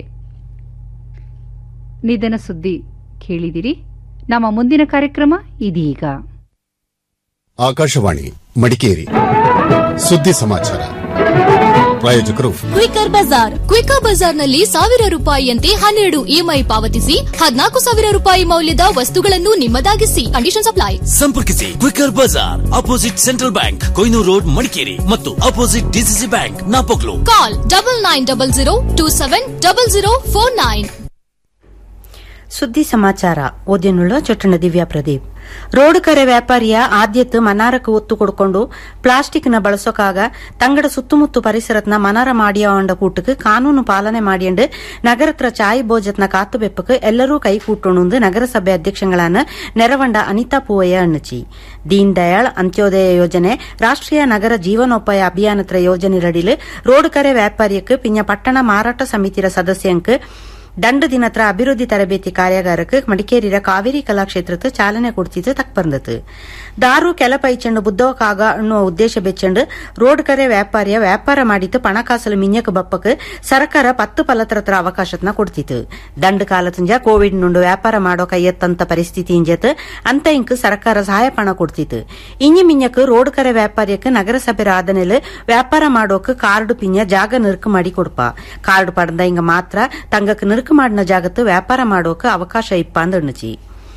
Speaker 1: ನಿಧನ ಸುದ್ದಿ ಕೇಳಿದಿರಿ ನಮ್ಮ ಮುಂದಿನ ಕಾರ್ಯಕ್ರಮ ಇದೀಗ
Speaker 21: ಆಕಾಶವಾಣಿ ಮಡಿಕೇರಿ ಸುದ್ದಿ ಸಮಾಚಾರ ಪ್ರಾಯೋಜಕರು
Speaker 22: ಕ್ವಿಕರ್ ಬಜಾರ್ ಕ್ವಿಕರ್ ಬಜಾರ್ನಲ್ಲಿ ಸಾವಿರ ರೂಪಾಯಿಯಂತೆ ಹನ್ನೆರಡು ಇಎಂಐ ಪಾವತಿಸಿ ಹದಿನಾಲ್ಕು ಸಾವಿರ ರೂಪಾಯಿ ಮೌಲ್ಯದ ವಸ್ತುಗಳನ್ನು ನಿಮ್ಮದಾಗಿಸಿ ಕಂಡೀಷನ್ ಅಪ್ಲೈ
Speaker 19: ಸಂಪರ್ಕಿಸಿ quicker bazaar opposite central bank Koynur road Madikeri ಮತ್ತು opposite DCC bank Napoklu
Speaker 22: call double nine double zero two seven double zero four nine
Speaker 23: ಸುದ್ದಿ ಸಮಾಚಾರ ಓದಿನುಳ್ಳ ಚೊಟ್ಟಣ ದಿವ್ಯಾ ಪ್ರದೀಪ್ ರೋಡ್ ಕರೆ ವ್ಯಾಪಾರಿಯ ಆದ್ಯತೆ ಮನಾರಕ್ಕೆ ಒತ್ತು ಕೊಡ್ಕೊಂಡು ಪ್ಲಾಸ್ಟಿಕ್ನ ಬಳಸೋಕಾಗ ತಂಗಡ ಸುತ್ತಮುತ್ತ ಪರಿಸರತ್ನ ಮನಾರ ಮಾಡಿಯಾವಂಡ ಕೂಟಕ್ಕೆ ಕಾನೂನು ಪಾಲನೆ ಮಾಡಿಯಂಡು ನಗರತ್ರ ಚಾಯ್ ಬೋಜತ್ನ ಕಾತು ಬೆಪ್ಪಕ್ಕೆ ಎಲ್ಲರೂ ಕೈ ಕೂಟ್ಟೊಣುಂದು ನಗರಸಭೆ ಅಧ್ಯಕ್ಷಗಳಾன ನೆರವಂಡ ಅನಿತಾ ಪೂವಯ್ಯ ಅಣ್ಣಚಿ ದೀನ್ ದಯಾಳ್ ಅಂತ್ಯೋದಯ ಯೋಜನೆ ರಾಷ್ಟ್ರೀಯ ನಗರ ಜೀವನೋಪಾಯ ಅಭಿಯಾನತ್ರ ಯೋಜನೆರಡಿಲು ರೋಡ್ ಕರೆ ವ್ಯಾಪಾರಿಯಕ್ಕೆ ಪಿಂಜ ಪಟ್ಟಣ ಮಾರಾಟ ಸಮಿತಿರ ಸದಸ್ಯಂಕ್ ದಂಡು ದಿನತ್ರ ಅಭಿವೃದ್ಧಿ ತರಬೇತಿ ಕಾರ್ಯಾಗಾರಕ್ಕೆ ಮಡಿಕೇರಿಯ ಕಾವೇರಿ ಕಲಾಕ್ಷೇತ್ರಕ್ಕೆ ಚಾಲನೆ ಕೊಡ್ತಿದ್ದು ತಕ್ಪಂದತು ದಾರು ಕೆಲ ಪೈಚಂಡು ಬುದ್ದವಕ್ಕಾಗ ಅನ್ನುವ ಉದ್ದೇಶ ಬೆಚ್ಚಂಡು ರೋಡ್ ಕರೆ ವ್ಯಾಪಾರಿಯ ವ್ಯಾಪಾರ ಮಾಡಿದ್ದು ಪಣಕಾಸಲು ಮಿಂಜಕ್ ಬಪ್ಪಕ್ ಸರ್ಕಾರ ಪತ್ತು ಪಲತ್ರತ್ರ ಅವಕಾಶತ್ನ ಕೊಡ್ತಿತ್ತು ದಂಡು ಕಾಲ ತುಂಜ ಕೋವಿಡ್ ನುಂಡು ವ್ಯಾಪಾರ ಮಾಡೋ ಕೈಯತ್ತಂತ ಪರಿಸ್ಥಿತಿ ಇಂಜತ್ ಅಂತ ಇಂಕ್ ಸರ್ಕಾರ ಸಹಾಯ ಪಣ ಕೊಡ್ತಿತ್ತು ಇಂಜಿ ಮಿಂಜಕ್ ರೋಡ್ ಕರೆ ವ್ಯಾಪಾರಿಯಕ್ಕೆ ನಗರಸಭೆ ಆದನೆಲ್ ವ್ಯಾಪಾರ ಮಾಡೋಕ್ ಕಾರ್ಡ್ ಪಿಂಜ ಜಾಗ ನಿರ್ಕು ಮಾಡಿ ಕೊಡ್ಪ ಕಾರ್ಡ್ ಪಡೆದ ಇಂಗ ಮಾತ್ರ ತಂಗಕ್ ನಿರ್ಕು ಮಾಡಿನ ಜಾಗತ್ತು ವ್ಯಾಪಾರ ಮಾಡೋಕ್ ಅವಕಾಶ ಇಪ್ಪ ಅಂದಣ್ಣಚಿ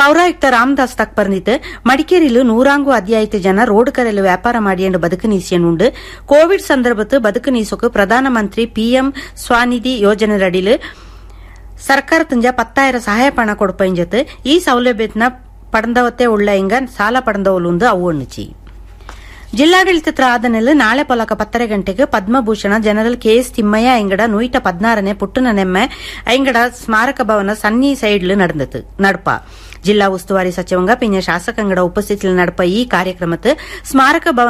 Speaker 23: ಪೌರಾಯುಕ್ತ ರಾಮದಾಸ್ ತಕ್ പറഞ്ഞിട്ട് മടിക്കേരിയിൽ നൂറാങ്കു അധ്യായത്തെ ജന റോഡ് കരയിൽ വ്യാപാരം മാടിയേണ്ട ബതുക്ക് നീസിയുണ്ട് കോവിഡ് സന്ദർഭത്ത് ബതുക്ക് നീസൊക്കെ പ്രധാനമന്ത്രി പി എം ಸ್ವಾನಿಧಿ ಯೋಜನೆಯಡಿಯಲ್ಲಿ ಸರ್ಕಾರದಿಂದ ಪತ್ತಾಯಿರ ಸಹಾಯ ಪಣ ಕೊಡ್ಪಂಜತ್ ಈ ಸೌಲಭ್ಯನ ಪಡೆದವತ್ತೆ ಉಳ್ಳ ಇಂಗ ಸಾಲ ಪಡೆದವಲುಂದು ಅವು ಅಣ್ಣುಚಿ ಜಿಲ್ಲಾಡಳಿತದ ಆದನೆಲ್ಲ ನಾಳೆ ಪೊಲಕ ಪತ್ತರೆ ಗಂಟೆಗೆ ಪದ್ಮಭೂಷಣ ಜನರಲ್ ಕೆಎಸ್ ತಿಮ್ಮಯ್ಯ ಎಂಗಡ ನೂಯಿಟ ಪದ್ನಾರನೇ ಪುಟ್ಟನ ನೆಮ್ಮೆ ಎಂಗಡ ಸ್ಮಾರಕ ಭವನ ಸನ್ನಿ ಸೈಡ್ಲು ನಡೆದತು ನಡಪ ಜಿಲ್ಲಾ ಉಸ್ತುವಾರಿ ಸಚಿವಂಗ ಪಿನ್ನ ಶಾಸಕಂಗಡ ಉಪಸ್ಥಿತಿಯಲ್ಲಿ ನಡಪ ಈ ಕಾರ್ಯಕ್ರಮಕ್ಕೆ ಸ್ಮಾರಕ ಭವನ